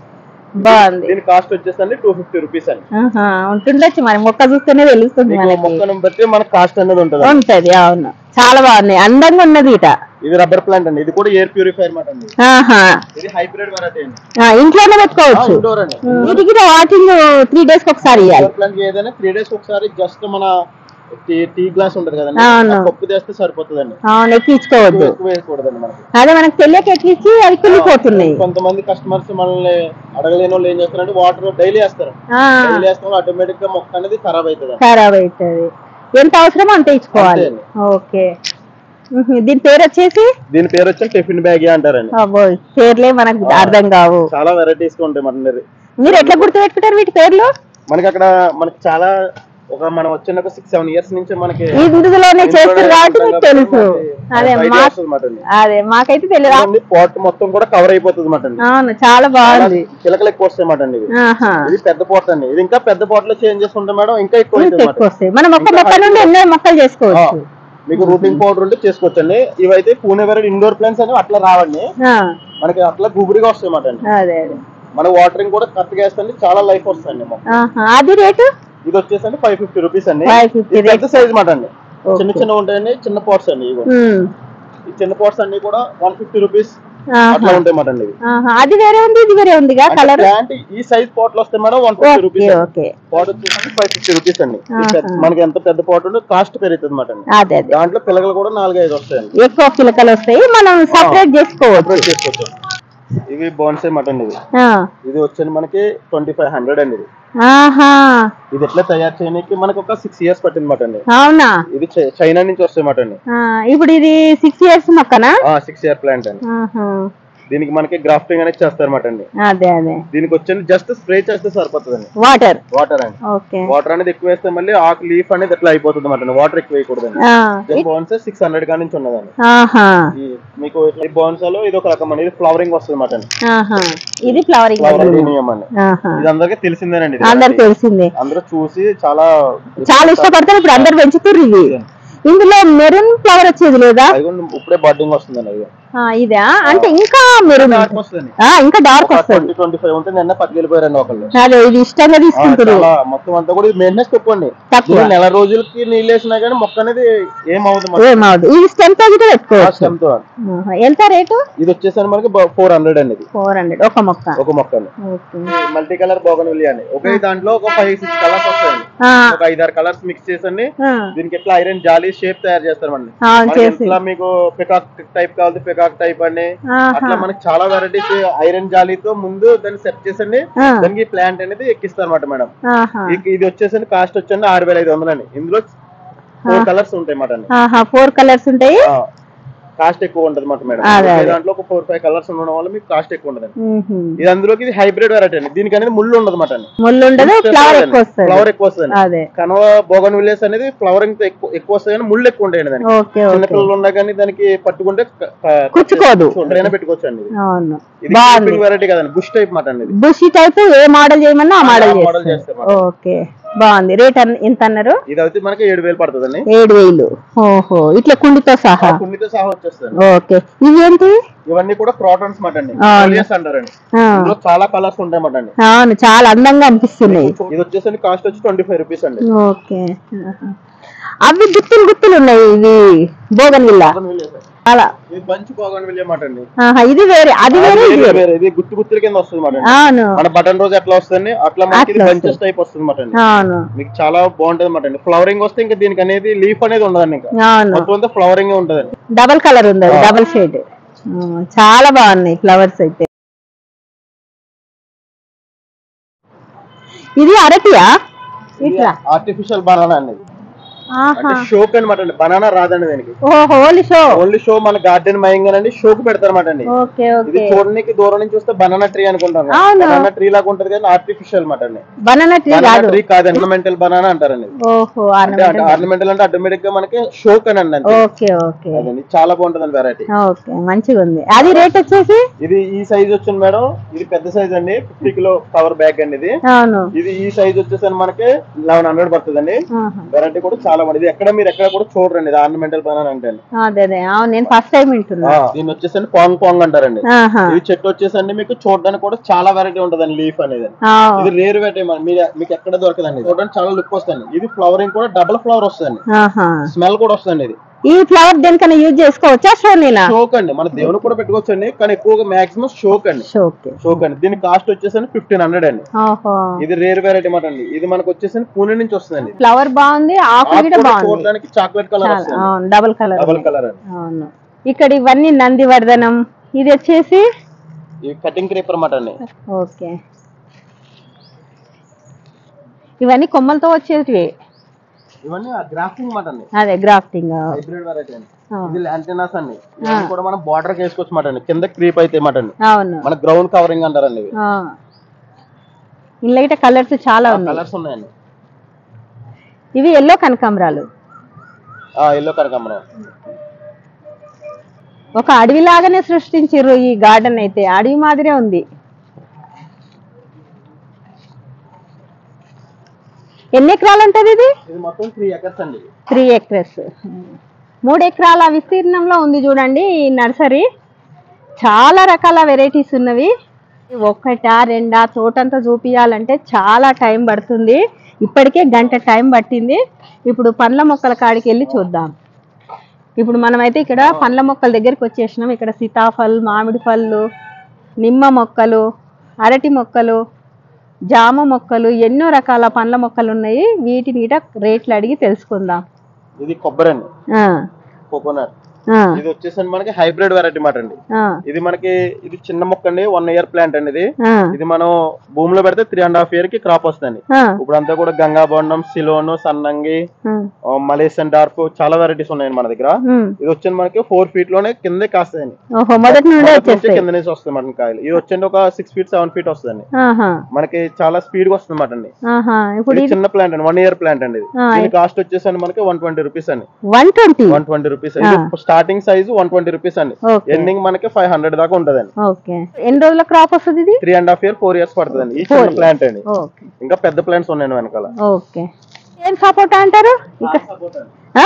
[SPEAKER 1] బాగుంది
[SPEAKER 2] దీని కాస్ట్ వచ్చేసండి టూ ఫిఫ్టీ రూపీస్ అండి
[SPEAKER 1] ఆహా, ఉంటుండొచ్చు మరి మొక్క చూస్తేనే తెలుస్తుంది
[SPEAKER 2] మీకు
[SPEAKER 1] మనకి
[SPEAKER 2] మొక్కను బట్టి మన కాస్ట్ అనేది ఉంటుంది
[SPEAKER 1] ఉంటది అవును చాలా బాగుంది అందంగా ఉన్నది ఇట
[SPEAKER 2] ఇది రబ్బర్ ప్లాంట్ అండి ఇది కూడా ఎయిర్ ప్యూరిఫైర్ అన్నమాట అండి
[SPEAKER 1] ఆహా
[SPEAKER 2] ఇది హైబ్రిడ్ వెరైటీ అండి
[SPEAKER 1] ఆ, ఇంట్లోనే పెట్టుకోవచ్చు
[SPEAKER 2] ఇండోర్ అండి
[SPEAKER 1] వీటికి వాటింగ్ త్రీ డేస్ కి ఒకసారి ఇవ్వాలి
[SPEAKER 2] ఇండోర్ ప్లాంట్ ఏదైనా త్రీ డేస్ ఒకసారి జస్ట్ మన టీ టీ గ్లాస్ ఉంటది కదండి
[SPEAKER 1] అవును.
[SPEAKER 2] ఆ కప్పు తెస్తే సరిపోతుందండి
[SPEAKER 1] అవును ఎక్కించుకోవద్దు
[SPEAKER 2] ఎక్కువ వేయకూడదండి మనకి
[SPEAKER 1] అదే మనకు తెలియక ఎక్కించి అవి కుళ్ళిపోతున్నాయి
[SPEAKER 2] కొంతమంది కస్టమర్స్ మనల్ని అడగలేని వాళ్ళు ఏం చేస్తారంటే వాటర్ డైలీ వేస్తారు
[SPEAKER 1] ఆ,
[SPEAKER 2] డైలీ వేస్తాం ఆటోమేటిక్ గా మొక్క అనేది ఖరాబ్ అవుతుంది
[SPEAKER 1] ఖరాబ్ అవుతుంది ఎంత అవసరమో అంత ఇచ్చుకోవాలి
[SPEAKER 2] అంతే.
[SPEAKER 1] ఓకే ఉహు, దీని పేరు వచ్చేసి
[SPEAKER 2] దీని పేరు వచ్చి టిఫిన్ బ్యాగ్ అంటారండి
[SPEAKER 1] అబ్బోయ్ పేర్లే మనకు అర్థం కావు
[SPEAKER 2] చాలా వెరైటీస్ గా ఉంటాయి మన
[SPEAKER 1] మీరు ఎట్లా గుర్తు పెట్టుకుంటారు వీటి పేర్లు
[SPEAKER 2] మనకి అక్కడ మనకి చాలా ఒక మనం వచ్చిన ఒక సిక్స్ సెవెన్ ఇయర్స్ నుంచి మనకి
[SPEAKER 1] ఇందులోనే చేస్తారు కాబట్టి మీకు తెలుసు అదే మా
[SPEAKER 2] అన్నమాట
[SPEAKER 1] అదే మాకైతే తెలియదు
[SPEAKER 2] పాట్ మొత్తం కూడా కవర్ అయిపోతుంది అన్నమాట అండి
[SPEAKER 1] అవును చాలా బాగుంది
[SPEAKER 2] చిలకలు ఎక్కువ వస్తాయి అన్నమాట అండి ఇవి
[SPEAKER 1] ఆహా
[SPEAKER 2] ఇది పెద్ద పాట్ అండి ఇది ఇంకా పెద్ద పాట్ లో చేంజ్ చేసుకుంటే మేడం ఇంకా ఎక్కువ
[SPEAKER 1] ఇంకా
[SPEAKER 2] అవుతుంది
[SPEAKER 1] ఎక్కువ
[SPEAKER 2] అన్నమాట
[SPEAKER 1] వస్తాయి మనం ఒక్క మొక్క నుండి ఎన్నో మొక్కలు చేసుకోవచ్చు
[SPEAKER 2] మీకు రూటింగ్ పౌడర్ ఉంటే చేసుకోవచ్చండి ఇవైతే పూణే వెరైటీ ఇండోర్ ప్లాంట్స్ అనేవి అట్లా రావండి
[SPEAKER 1] ఆ,
[SPEAKER 2] మనకి అట్లా గుబురిగా వస్తాయి అన్నమాట అండి
[SPEAKER 1] అదే అదే
[SPEAKER 2] మన వాటరింగ్ కూడా కరెక్ట్ గా వేస్తే చాలా లైఫ్ వస్తుంది మొక్క
[SPEAKER 1] ఆహా, అది రేటు
[SPEAKER 2] ఇది వచ్చేసండి ఫైవ్ ఫిఫ్టీ రూపీస్ అండి
[SPEAKER 1] 550
[SPEAKER 2] ఇది పెద్ద సైజ్ మాట అండి
[SPEAKER 1] Okay.
[SPEAKER 2] చిన్న చిన్న ఉంటాయండి చిన్న పాట్స్ అండి ఇవి
[SPEAKER 1] ఉమ్,
[SPEAKER 2] ఈ చిన్న పాట్స్ అన్ని కూడా వన్ ఫిఫ్టీ రూపీస్
[SPEAKER 1] ఆహా.
[SPEAKER 2] అట్లా ఉంటాయి మాట అండి ఇవి
[SPEAKER 1] ఆహా. అది వేరే ఉంది ఇది వేరే ఉందిగా కలర్
[SPEAKER 2] ప్లాంట్ ఈ సైజ్ పాట్లు వస్తాయి madam one fifty
[SPEAKER 1] okay
[SPEAKER 2] rupees
[SPEAKER 1] okay
[SPEAKER 2] pot వచ్చేసి ఫైవ్ ఫిఫ్టీ రూపీస్ అండి ఈ
[SPEAKER 1] ఆహా.
[SPEAKER 2] పెద్ద- మనకి ఎంత పెద్ద పాట్ ఉంటే కాస్ట్ పెరుగుతుంది మాట అండి
[SPEAKER 1] అదే అదే
[SPEAKER 2] దాంట్లో పిల్లలు కూడా నాలుగైదు వస్తాయండి
[SPEAKER 1] ఎక్కువ పిలకలు వస్తాయి మనం సపరేట్ చేసుకోవచ్చు
[SPEAKER 2] సెపరేట్ చేసుకోవచ్చు ఇవి బోన్సే మటన్ ఇది
[SPEAKER 1] ఆ.
[SPEAKER 2] ఇది వచ్చేది మనకి ట్వంటీ ఫైవ్ హండ్రెడ్ అండి ఇది
[SPEAKER 1] ఆహా
[SPEAKER 2] ఇది ఎట్లా తయారు చేయడానికి మనకి ఒక సిక్స్ ఇయర్స్ పట్టింది మాట అండి
[SPEAKER 1] అవునా
[SPEAKER 2] ఇది చై- చైనా నుంచి వస్తాయి మాట అండి
[SPEAKER 1] ఆ, ఇప్పుడు ఇది సిక్స్ ఇయర్స్ మొక్కనా
[SPEAKER 2] సిక్స్ ఇయర్ ప్లాంట్ అండి
[SPEAKER 1] ఆహా.
[SPEAKER 2] దీనికి మనకి గ్రాఫ్టింగ్ అనేది చేస్తారన్నమాట అండి
[SPEAKER 1] అదే అదే
[SPEAKER 2] దీనికి వచ్చి జస్ట్ స్ప్రే చేస్తే సరిపోతుందండి
[SPEAKER 1] వాటర్
[SPEAKER 2] వాటర్ అండి
[SPEAKER 1] ఓకే
[SPEAKER 2] వాటర్ అనేది ఎక్కువ వేస్తే మళ్ళీ ఆకు లీఫ్ అనేది ఎట్లా అయిపోతుంది అన్నమాట వాటర్ ఎక్కువ వేయకూడదండి
[SPEAKER 1] ఆ.
[SPEAKER 2] బోన్స్ సిక్స్ హండ్రెడ్ కా నుంచి ఉన్నదండి
[SPEAKER 1] ఆహా
[SPEAKER 2] ఈ మీకు ఈ బోన్సాలో ఇది ఒక రకం అండి ఇది ఫ్లవరింగ్ వస్తుంది అన్నమాట అండి
[SPEAKER 1] ఆహా ఇది ఫ్లవరింగ్
[SPEAKER 2] ఫ్లవర్ అడీనియం అండి
[SPEAKER 1] ఆహా
[SPEAKER 2] ఇది అందరికీ తెలిసిందేనండి ఇది.
[SPEAKER 1] అందరికి తెలిసిందే
[SPEAKER 2] అందరూ చూసి చాలా
[SPEAKER 1] చాలా ఇష్టపడతారు ఇప్పుడు అందరు పెంచుతుర్రు ఇది ఇందులో మెరూన్ ఫ్లవర్ వచ్చేది లేదా
[SPEAKER 2] అది కూడా ఇప్పుడే బడ్డింగ్ వస్తుందండి అది
[SPEAKER 1] ఆ, ఇదా అంటే ఇంకా మెరూన్
[SPEAKER 2] డార్క్ వస్తుందండి
[SPEAKER 1] ఆ, ఇంకా డార్క్ వస్తుంది
[SPEAKER 2] ట్వంటీ ట్వంటీ ఫైవ్ ఉంటే నిన్న పట్టుకెళ్ళిపోయారండి ఒకళ్ళు
[SPEAKER 1] అదే ఇది ఇష్టంగా
[SPEAKER 2] ఆ,
[SPEAKER 1] తీసుకుంటారు
[SPEAKER 2] చాలా మొత్తం అంతా కూడా మెయింటెనెన్స్ తక్కువ అండి
[SPEAKER 1] తక్కువ.
[SPEAKER 2] దీన్ని నెల రోజులకి నీళ్ళు వేసినా కానీ మొక్క అనేది ఏమవుతుంది
[SPEAKER 1] ఏమవుదు ఇది స్టెమ్ తో గిట్ట పెట్టుకోవచ్చు
[SPEAKER 2] స్టెమ్ తో
[SPEAKER 1] ఆహా. ఎంత రేటు
[SPEAKER 2] ఇది వచ్చేసరికి మనకి ఫోర్ హండ్రెడ్ అండి ఇది
[SPEAKER 1] ఫోర్ హండ్రెడ్ ఒక మొక్క
[SPEAKER 2] ఒక మొక్క అండి
[SPEAKER 1] ఓకే
[SPEAKER 2] మల్టీ కలర్ బోగన్ అండి ఒకే దాంట్లో ఒక ఫైవ్ సిక్స్ కలర్స్ వస్తాయండి
[SPEAKER 1] ఆ,
[SPEAKER 2] ఒక ఐదారు కలర్స్ మిక్స్ చేసండి
[SPEAKER 1] ఆ,
[SPEAKER 2] దీనికి ఎట్లా ఐరన్ జాలీ షేప్ తయారు చేస్తామండి
[SPEAKER 1] అవును
[SPEAKER 2] మనకి
[SPEAKER 1] చేసి
[SPEAKER 2] ఎట్లా మీకు పికాక్ టైప్ కావాలి పికాక్ టైప్ అండి
[SPEAKER 1] ఆహా.
[SPEAKER 2] అట్లా మనకి చాలా వెరైటీస్ ఐరన్ జాలీతో ముందు దాన్ని సెట్ చేసండి
[SPEAKER 1] ఆ,
[SPEAKER 2] దానికి ప్లాంట్ అనేది ఎక్కిస్తారు అనమాట మేడం
[SPEAKER 1] ఆహా.
[SPEAKER 2] ఇక ఇది వచ్చేసరికి కాస్ట్ వచ్చండి ఆరు వేల ఐదు వందలు అండి ఇందులో ఫోర్ కలర్స్ ఉంటాయి అన్నమాట అండి
[SPEAKER 1] ఆహా ఫోర్ కలర్స్ ఉంటాయి
[SPEAKER 2] కాస్ట్ ఎక్కువ ఉంటది మాట మేడం
[SPEAKER 1] అదే,
[SPEAKER 2] ఒకే దాంట్లో ఒక ఫోర్ ఫైవ్ కలర్స్ ఉండడం వల్ల మీకు కాస్ట్ ఎక్కువ ఉండదు
[SPEAKER 1] మ్మ్హ్మ్.
[SPEAKER 2] ఇది అందులోకి ఇది హైబ్రిడ్ వెరైటీ అండి దీనికి అనేది ముళ్ళు ఉండదు మాట అండి
[SPEAKER 1] ముళ్ళు ఉండదు ఫ్లవర్ ఎక్కువ వస్తుంది
[SPEAKER 2] ఫ్లవర్ ఎక్కువ వస్తుంది
[SPEAKER 1] అదే
[SPEAKER 2] కనవ బోగన్ విలేస్ అనేది ఫ్లవరింగ్ ఎక్కువ ఎక్కువ వస్తాయి కానీ ముళ్ళు ఎక్కువ ఉంటాయండి దానికి
[SPEAKER 1] ఓకే
[SPEAKER 2] చిన్న
[SPEAKER 1] ఓకే
[SPEAKER 2] పిల్లలు ఉన్నా కానీ దానికి పట్టుకుంటే క- క-
[SPEAKER 1] కుచ్చుకోదు.
[SPEAKER 2] ఎక్కడైనా పెట్టుకోవచ్చు అండి ఇది.
[SPEAKER 1] అవును
[SPEAKER 2] ఇది
[SPEAKER 1] బాగుంది
[SPEAKER 2] వెరైటీ కదండి బుష్ టైప్ మాట అండి ఇది
[SPEAKER 1] బుషి టైప్ ఏ మోడల్ చేయమన్నా ఆ మోడల్
[SPEAKER 2] ఆ model
[SPEAKER 1] చేస్తారు
[SPEAKER 2] చేస్తారు
[SPEAKER 1] ఓకే బాగుంది రేట్ అన్- ఎంత అన్నారు
[SPEAKER 2] ఇది అయితే మనకి ఏడు వేలు పడుతుందండి
[SPEAKER 1] ఏడు వేలు ఓహో ఇట్లా కుండితో సహా
[SPEAKER 2] కుండితో సహా వచ్చేస్తుంది
[SPEAKER 1] ఓకే ఇవేంటి
[SPEAKER 2] ఇవన్నీ కూడా క్రాటన్స్ మాట అండి
[SPEAKER 1] అవును.
[SPEAKER 2] Folias అంటారండి
[SPEAKER 1] ఆ,
[SPEAKER 2] ఇందులో చాలా కలర్స్ ఉంటాయి మాట అండి
[SPEAKER 1] అవును చాలా అందంగా అనిపిస్తున్నాయి
[SPEAKER 2] ఇది వచ్చేసరికి కాస్ట్ వచ్చి ట్వంటీ ఫైవ్ రూపీస్ అండి
[SPEAKER 1] ఓకే ఆహా. అవి గుత్తులు గుత్తులు ఉన్నాయి ఇవి బోగన్ విల్ల
[SPEAKER 2] బోగన్ విలేస్
[SPEAKER 1] చాలా
[SPEAKER 2] ఇది బంచ్ బోగన్ విలే మాట అండి
[SPEAKER 1] ఆహా, ఇది వేరే అది వేరే ఇది
[SPEAKER 2] వేరే
[SPEAKER 1] వేరే
[SPEAKER 2] వేరే. ఇది గుత్తి గుత్తుల కింద వస్తుంది మాట అండి
[SPEAKER 1] అవును
[SPEAKER 2] మన బటన్ రోజు ఎట్లా వస్తుంది అట్లా మనకి ఇది
[SPEAKER 1] అట్లా
[SPEAKER 2] బంచెస్ టైప్ వస్తుంది మాట అండి
[SPEAKER 1] అవును
[SPEAKER 2] మీకు చాలా బాగుంటది మాట అండి ఫ్లవరింగ్ వస్తే ఇంకా దీనికి అనేది లీఫ్ అనేది ఉండదండి ఇంకా
[SPEAKER 1] అవును
[SPEAKER 2] మొత్తం అంతా ఫ్లవరింగ్ ఉంటదండి
[SPEAKER 1] డబల్ కలర్ ఉంది అది డబల్ షేడ్ చాలా బాగున్నాయి ఫ్లవర్స్ అయితే ఇది అరటియా ఇట్లా
[SPEAKER 2] ఆర్టిఫిషియల్ బనానా అండి
[SPEAKER 1] ఆహా
[SPEAKER 2] అంటే షోక్ అనమాట అండి బనానా రాదండి దానికి
[SPEAKER 1] ఓ హోలీ షో
[SPEAKER 2] ఓన్లీ షో మన గార్డెన్ మయంగానండి షోకు పెడతారన్నమాట అండి
[SPEAKER 1] ఓకే
[SPEAKER 2] ఇది
[SPEAKER 1] ఓకే
[SPEAKER 2] చూడడానికి దూరం నుంచి చూస్తే బనానా ట్రీ అనుకుంటాం
[SPEAKER 1] అవును.
[SPEAKER 2] బనానా ట్రీ లాగా ఉంటది కానీ ఆర్టిఫిషియల్ మాట అండి
[SPEAKER 1] బనానా ట్రీ
[SPEAKER 2] బనానా
[SPEAKER 1] కాదు
[SPEAKER 2] ట్రీ కాదు ఆర్నమెంటల్ బనానా అంటారండి
[SPEAKER 1] ఓహో
[SPEAKER 2] అంటే ఆర్నమెంటల్ అంటే ఆటోమేటిక్ గా మనకి షోక్ అని అండి అంతే.
[SPEAKER 1] ఓకే ఓకే
[SPEAKER 2] అదండి చాలా బాగుంటదండి వెరైటీ
[SPEAKER 1] ఓకే మంచిగా ఉంది అది రేట్ వచ్చేసి
[SPEAKER 2] ఇది ఈ సైజ్ వచ్చింది మేడం ఇది పెద్ద సైజ్ అండి ఫిఫ్టీ కిలో కవర్ బ్యాగ్ అండి ఇది
[SPEAKER 1] అవును
[SPEAKER 2] ఇది ఈ సైజ్ వచ్చేసరికి మనకి లెవెన్ హండ్రెడ్ పడుతుందండి
[SPEAKER 1] ఆహా.
[SPEAKER 2] వెరైటీ కూడా చాలా బాగుంది ఇది ఎక్కడ మీరు ఎక్కడ కూడా చూడరండి ఇది ఆర్నమెంటల్ బనానా అంటే
[SPEAKER 1] అదే అదే అవును నేను ఫస్ట్ టైం వింటున్నా
[SPEAKER 2] దీన్ని వచ్చేసండి పాంగ్ పాంగ్ అంటారండి
[SPEAKER 1] ఆహా
[SPEAKER 2] ఇది చెట్టు వచ్చేసండి మీకు చూడడానికి కూడా చాలా వెరైటీ ఉంటదండి లీఫ్ అనేది
[SPEAKER 1] ఆ,
[SPEAKER 2] ఇది రేర్ వెరైటీ మీరు మీకు ఎక్కడ దొరకదండి చూడడానికి చాలా లుక్ వస్తుంది ఇది ఫ్లవరింగ్ కూడా డబుల్ ఫ్లవర్ వస్తుంది
[SPEAKER 1] ఆహా
[SPEAKER 2] స్మెల్ కూడా వస్తుంది ఇది
[SPEAKER 1] ఈ ఫ్లవర్ దేనికైనా యూజ్ చేసుకోవచ్చా షోనీనా
[SPEAKER 2] షోక్ అండి మన దేవుని కూడా పెట్టుకోవచ్చు అండి కానీ ఎక్కువగా మాక్సిమం షోక్ అండి
[SPEAKER 1] షోకి
[SPEAKER 2] షోక్ అండి దీని కాస్ట్ వచ్చేసండి ఫిఫ్టీన్ హండ్రెడ్ అండి
[SPEAKER 1] ఓహో
[SPEAKER 2] ఇది రేర్ వెరైటీ మాట అండి ఇది మనకు వచ్చేసి పూణే నుంచి వస్తుందండి
[SPEAKER 1] ఫ్లవర్ బాగుంది ఆకు
[SPEAKER 2] ఆకు
[SPEAKER 1] కూడా
[SPEAKER 2] కూడా
[SPEAKER 1] బాగుంది
[SPEAKER 2] చూడడానికి చాక్లెట్ కలర్
[SPEAKER 1] చాలా
[SPEAKER 2] వస్తుంది
[SPEAKER 1] అవును డబుల్ కలర్
[SPEAKER 2] డబుల్ కలర్ అండి
[SPEAKER 1] అవును ఇక్కడ ఇవన్నీ నందివర్ధనం ఇది వచ్చేసి
[SPEAKER 2] ఇది కటింగ్ క్రీపర్ అన్నమాట అండి
[SPEAKER 1] ఓకే ఇవన్నీ కొమ్మలతో వచ్చేటివి
[SPEAKER 2] ఇవన్నీ గ్రాఫ్టింగ్ మాట అండి
[SPEAKER 1] అదే గ్రాఫ్టింగ్
[SPEAKER 2] హైబ్రిడ్ వెరైటీ అండి ఇది ల్యాంటినాస్ అండి ఇవన్నీ కూడా మనం బార్డర్ వేసుకోవచ్చు మాట అండి కింద క్రీప్ అయితే మాట అండి
[SPEAKER 1] అవును
[SPEAKER 2] మన గ్రౌండ్ కవరింగ్ అంటారండి ఇవి
[SPEAKER 1] ఆ. ఇందులో అయితే కలర్స్ చాలా ఉన్నాయి
[SPEAKER 2] కలర్స్ ఉన్నాయండి
[SPEAKER 1] ఇవి ఎల్లో కనకాంబరాలు
[SPEAKER 2] ఎల్లో కనకాంబరం
[SPEAKER 1] ఒక అడవి లాగానే సృష్టించారు ఈ గార్డెన్ అయితే అడవి మాదిరే ఉంది ఎన్ని ఎకరాలు ఉంటుంది ఇది
[SPEAKER 2] ఇది మొత్తం త్రీ ఎకర్స్ అండి
[SPEAKER 1] త్రీ ఎకరస్ మూడు ఎకరాల విస్తీర్ణంలో ఉంది చూడండి ఈ నర్సరీ చాలా రకాల వెరైటీస్ ఉన్నవి ఒక్కటా రెండా తోటంతా చూపియాలంటే చాలా టైం పడుతుంది ఇప్పటికే గంట టైం పట్టింది ఇప్పుడు పండ్ల మొక్కల కాడికి వెళ్ళి చూద్దాం ఇప్పుడు మనమైతే ఇక్కడ పండ్ల మొక్కల దగ్గరికి వచ్చేసినాం ఇక్కడ సీతాఫల్ మామిడి పళ్ళు నిమ్మ మొక్కలు అరటి మొక్కలు జామ మొక్కలు ఎన్నో రకాల పండ్ల మొక్కలు ఉన్నాయి వీటిని ఇట రేట్లు అడిగి తెలుసుకుందాం
[SPEAKER 2] ఇది కొబ్బరి అండి
[SPEAKER 1] ఆ,
[SPEAKER 2] కోకోనట్
[SPEAKER 1] ఆ,
[SPEAKER 2] ఇది వచ్చేసి మనకి హైబ్రిడ్ వెరైటీ మాట అండి
[SPEAKER 1] ఆ,
[SPEAKER 2] ఇది మనకి ఇది చిన్న మొక్క అండి వన్ ఇయర్ ప్లాంట్ అండి ఇది
[SPEAKER 1] ఆ,
[SPEAKER 2] ఇది మనం భూమిలో పెడితే త్రీ అండ్ హాఫ్ ఇయర్ కి క్రాప్ వస్తుంది
[SPEAKER 1] ఆ,
[SPEAKER 2] ఇప్పుడు అంతా కూడా గంగా బొండం సిలోను సన్నంగి
[SPEAKER 1] ఆ,
[SPEAKER 2] మలేసియన్ డార్క్ చాలా వెరైటీస్ ఉన్నాయండి మన దగ్గర
[SPEAKER 1] ఉమ్.
[SPEAKER 2] ఇది వచ్చి మనకి ఫోర్ ఫీట్ లోనే కిందే కాస్తాయండి
[SPEAKER 1] ఓహో మొదటి నుండే
[SPEAKER 2] మొదటి నుంచి
[SPEAKER 1] వచ్చేస్తాయి
[SPEAKER 2] కింద నుంచి వస్తుంది మన కాయలు ఇది వచ్చండి ఒక సిక్స్ ఫీట్ సెవెన్ ఫీట్ వస్తుందండి
[SPEAKER 1] ఆహా,
[SPEAKER 2] మనకి చాలా స్పీడ్ గా వస్తుంది అన్నమాట అండి
[SPEAKER 1] ఆహా. ఇప్పుడు
[SPEAKER 2] ఇది
[SPEAKER 1] ఇది
[SPEAKER 2] చిన్న ప్లాంట్ అండి వన్ ఇయర్ ప్లాంట్ అండి ఇది
[SPEAKER 1] ఆ,
[SPEAKER 2] దీని కాస్ట్ వచ్చేసండి మనకి వన్ ట్వంటీ రూపీస్ అండి
[SPEAKER 1] one twenty
[SPEAKER 2] one twenty rupees starting size one twenty rupees అండి
[SPEAKER 1] ఓకే
[SPEAKER 2] ఎండింగ్ మనకి ఫైవ్ హండ్రెడ్ దాకా ఉంటదండి
[SPEAKER 1] ఓకే ఎన్ని రోజుల క్రాప్ వస్తుంది ఇది
[SPEAKER 2] three and half year four years పడుతుందండి ఈ చిన్న ప్లాంట్ అండి
[SPEAKER 1] ఓకే
[SPEAKER 2] ఇంకా పెద్ద ప్లాంట్స్ ఉన్నాయండి వెనకాల
[SPEAKER 1] ఓకే ఏం సపోటా అంటారు ఇక ఆ?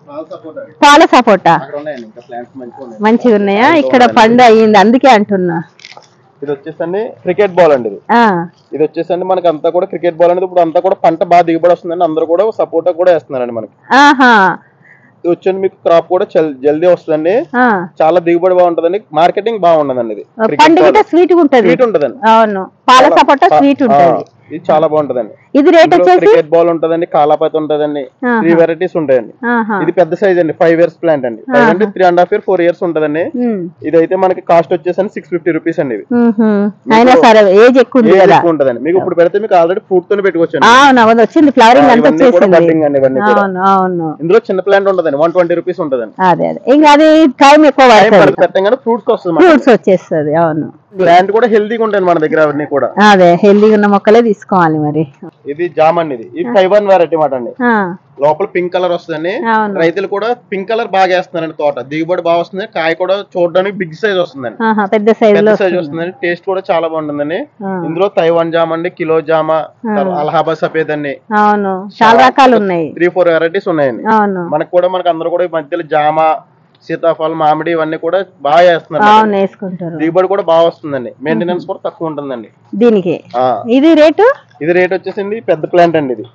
[SPEAKER 1] పాల సపోటా
[SPEAKER 2] అక్కడ ఉన్నాయండి ఇంకా ప్లాంట్స్ మంచిగా ఉన్నాయి
[SPEAKER 1] మంచిగా ఉన్నాయా ఇక్కడ పండు అయ్యింది అందుకే అంటున్నా
[SPEAKER 2] ఇది వచ్చేసండి క్రికెట్ బాల్ అండి ఇది
[SPEAKER 1] ఆ,
[SPEAKER 2] ఇది వచ్చేసండి మనకి అంతా కూడా క్రికెట్ బాల్ అనేది ఇప్పుడు అంతా కూడా పంట బాగా దిగుబడి వస్తుందండి అందరూ కూడా సపోర్ట్ కూడా వేస్తున్నారండి మనకి
[SPEAKER 1] ఆహా
[SPEAKER 2] ఇది వచ్చేది మీకు క్రాప్ కూడా చల్- జల్దీ వస్తుందండి
[SPEAKER 1] ఆ.
[SPEAKER 2] చాలా దిగుబడి బాగుంటదండి మార్కెటింగ్ బాగుండదండి ఇది
[SPEAKER 1] పండు గిట్ట స్వీట్ ఉంటది
[SPEAKER 2] స్వీట్ ఉంటదండి
[SPEAKER 1] అవును పాల సపోటా స్వీట్
[SPEAKER 2] ఆ,
[SPEAKER 1] ఉంటది
[SPEAKER 2] ఇది చాలా బాగుంటదండి
[SPEAKER 1] ఇది రేట్
[SPEAKER 2] ఇందులో
[SPEAKER 1] వచ్చేసి
[SPEAKER 2] క్రికెట్ బాల్ ఉంటదండి కాలాపతి ఉంటదండి
[SPEAKER 1] ఆహా.
[SPEAKER 2] త్రీ వెరైటీస్ ఉంటాయండి
[SPEAKER 1] ఆహా.
[SPEAKER 2] ఇది పెద్ద సైజ్ అండి ఫైవ్ ఇయర్స్ ప్లాంట్ అండి ఫైవ్ అంటే three and half year four years ఉంటదండి
[SPEAKER 1] ఉమ్,
[SPEAKER 2] ఇదైతే మనకి కాస్ట్ వచ్చేసండి సిక్స్ ఫిఫ్టీ రూపీస్ అండి ఇది
[SPEAKER 1] ఉహు. అయినా సరే ఏజ్ ఎక్కువ ఉంది
[SPEAKER 2] ఏజ్
[SPEAKER 1] కదా
[SPEAKER 2] ఎక్కువ ఉంటదండి మీకు ఇప్పుడు పెడితే మీకు ఆల్రెడీ ఫ్రూట్ తోనే పెట్టుకోవచ్చు
[SPEAKER 1] అవును అవును వచ్చింది ఫ్లవరింగ్ అంతా
[SPEAKER 2] ఇవన్నీ కూడా
[SPEAKER 1] వచ్చేసింది
[SPEAKER 2] బడ్డింగ్ అండి ఇవన్నీ కూడా
[SPEAKER 1] అవును అవును
[SPEAKER 2] ఇందులో చిన్న ప్లాంట్ ఉంటదండి వన్ ట్వంటీ రూపీస్ ఉంటదండి
[SPEAKER 1] అదే అదే ఇంకా అది టైం ఎక్కువ
[SPEAKER 2] టైం
[SPEAKER 1] పడుతుంది
[SPEAKER 2] పడుతుంది పెట్టంగానే ఫ్రూట్స్ వస్తుంది
[SPEAKER 1] ఫ్రూట్స్ వచ్చేస్తుంది అవును
[SPEAKER 2] ప్లాంట్ కూడా హెల్తీగా ఉంటాయి మన దగ్గర అవన్నీ కూడా
[SPEAKER 1] అదే హెల్దీగా ఉన్న మొక్కలే తీసుకోవాలి మరి
[SPEAKER 2] ఇది జామ్ అండి ఇది ఇది తైవాన్ వెరైటీ మాట అండి
[SPEAKER 1] ఆ,
[SPEAKER 2] లోపల పింక్ కలర్ వస్తుందండి
[SPEAKER 1] అవును
[SPEAKER 2] రైతులు కూడా పింక్ కలర్ బాగా వేస్తున్నారండి తోట దిగుబడి బాగా వస్తుంది కాయ కూడా చూడడానికి బిగ్ సైజ్ వస్తుందండి
[SPEAKER 1] ఆహా, పెద్ద సైజులో
[SPEAKER 2] పెద్ద సైజ్ వస్తుందండి టేస్ట్ కూడా చాలా బాగుంటుందండి
[SPEAKER 1] ఆ,
[SPEAKER 2] ఇందులో తైవాన్ జామ్ అండి కిలో జామ తర్వాత అలహాబాద్ సఫేద్ అండి
[SPEAKER 1] అవును చాలా రకాలు ఉన్నాయి
[SPEAKER 2] త్రీ ఫోర్ వెరైటీస్ ఉన్నాయండి
[SPEAKER 1] అవును
[SPEAKER 2] మనకు కూడా మనకు అందరూ కూడా ఈ మధ్యలో జామ సీతాఫలం మామిడి ఇవన్నీ కూడా కూడా వేస్తున్నారు
[SPEAKER 1] అవును వేసుకుంటారు
[SPEAKER 2] దిగుబడి కూడా బాగా వస్తుందండి మెయింటెనెన్స్ కూడా తక్కువ ఉంటుందండి
[SPEAKER 1] దీనికి
[SPEAKER 2] ఆ,
[SPEAKER 1] ఇది రేటు
[SPEAKER 2] ఇది రేట్ వచ్చేసింది పెద్ద ప్లాంట్ అండి ఇది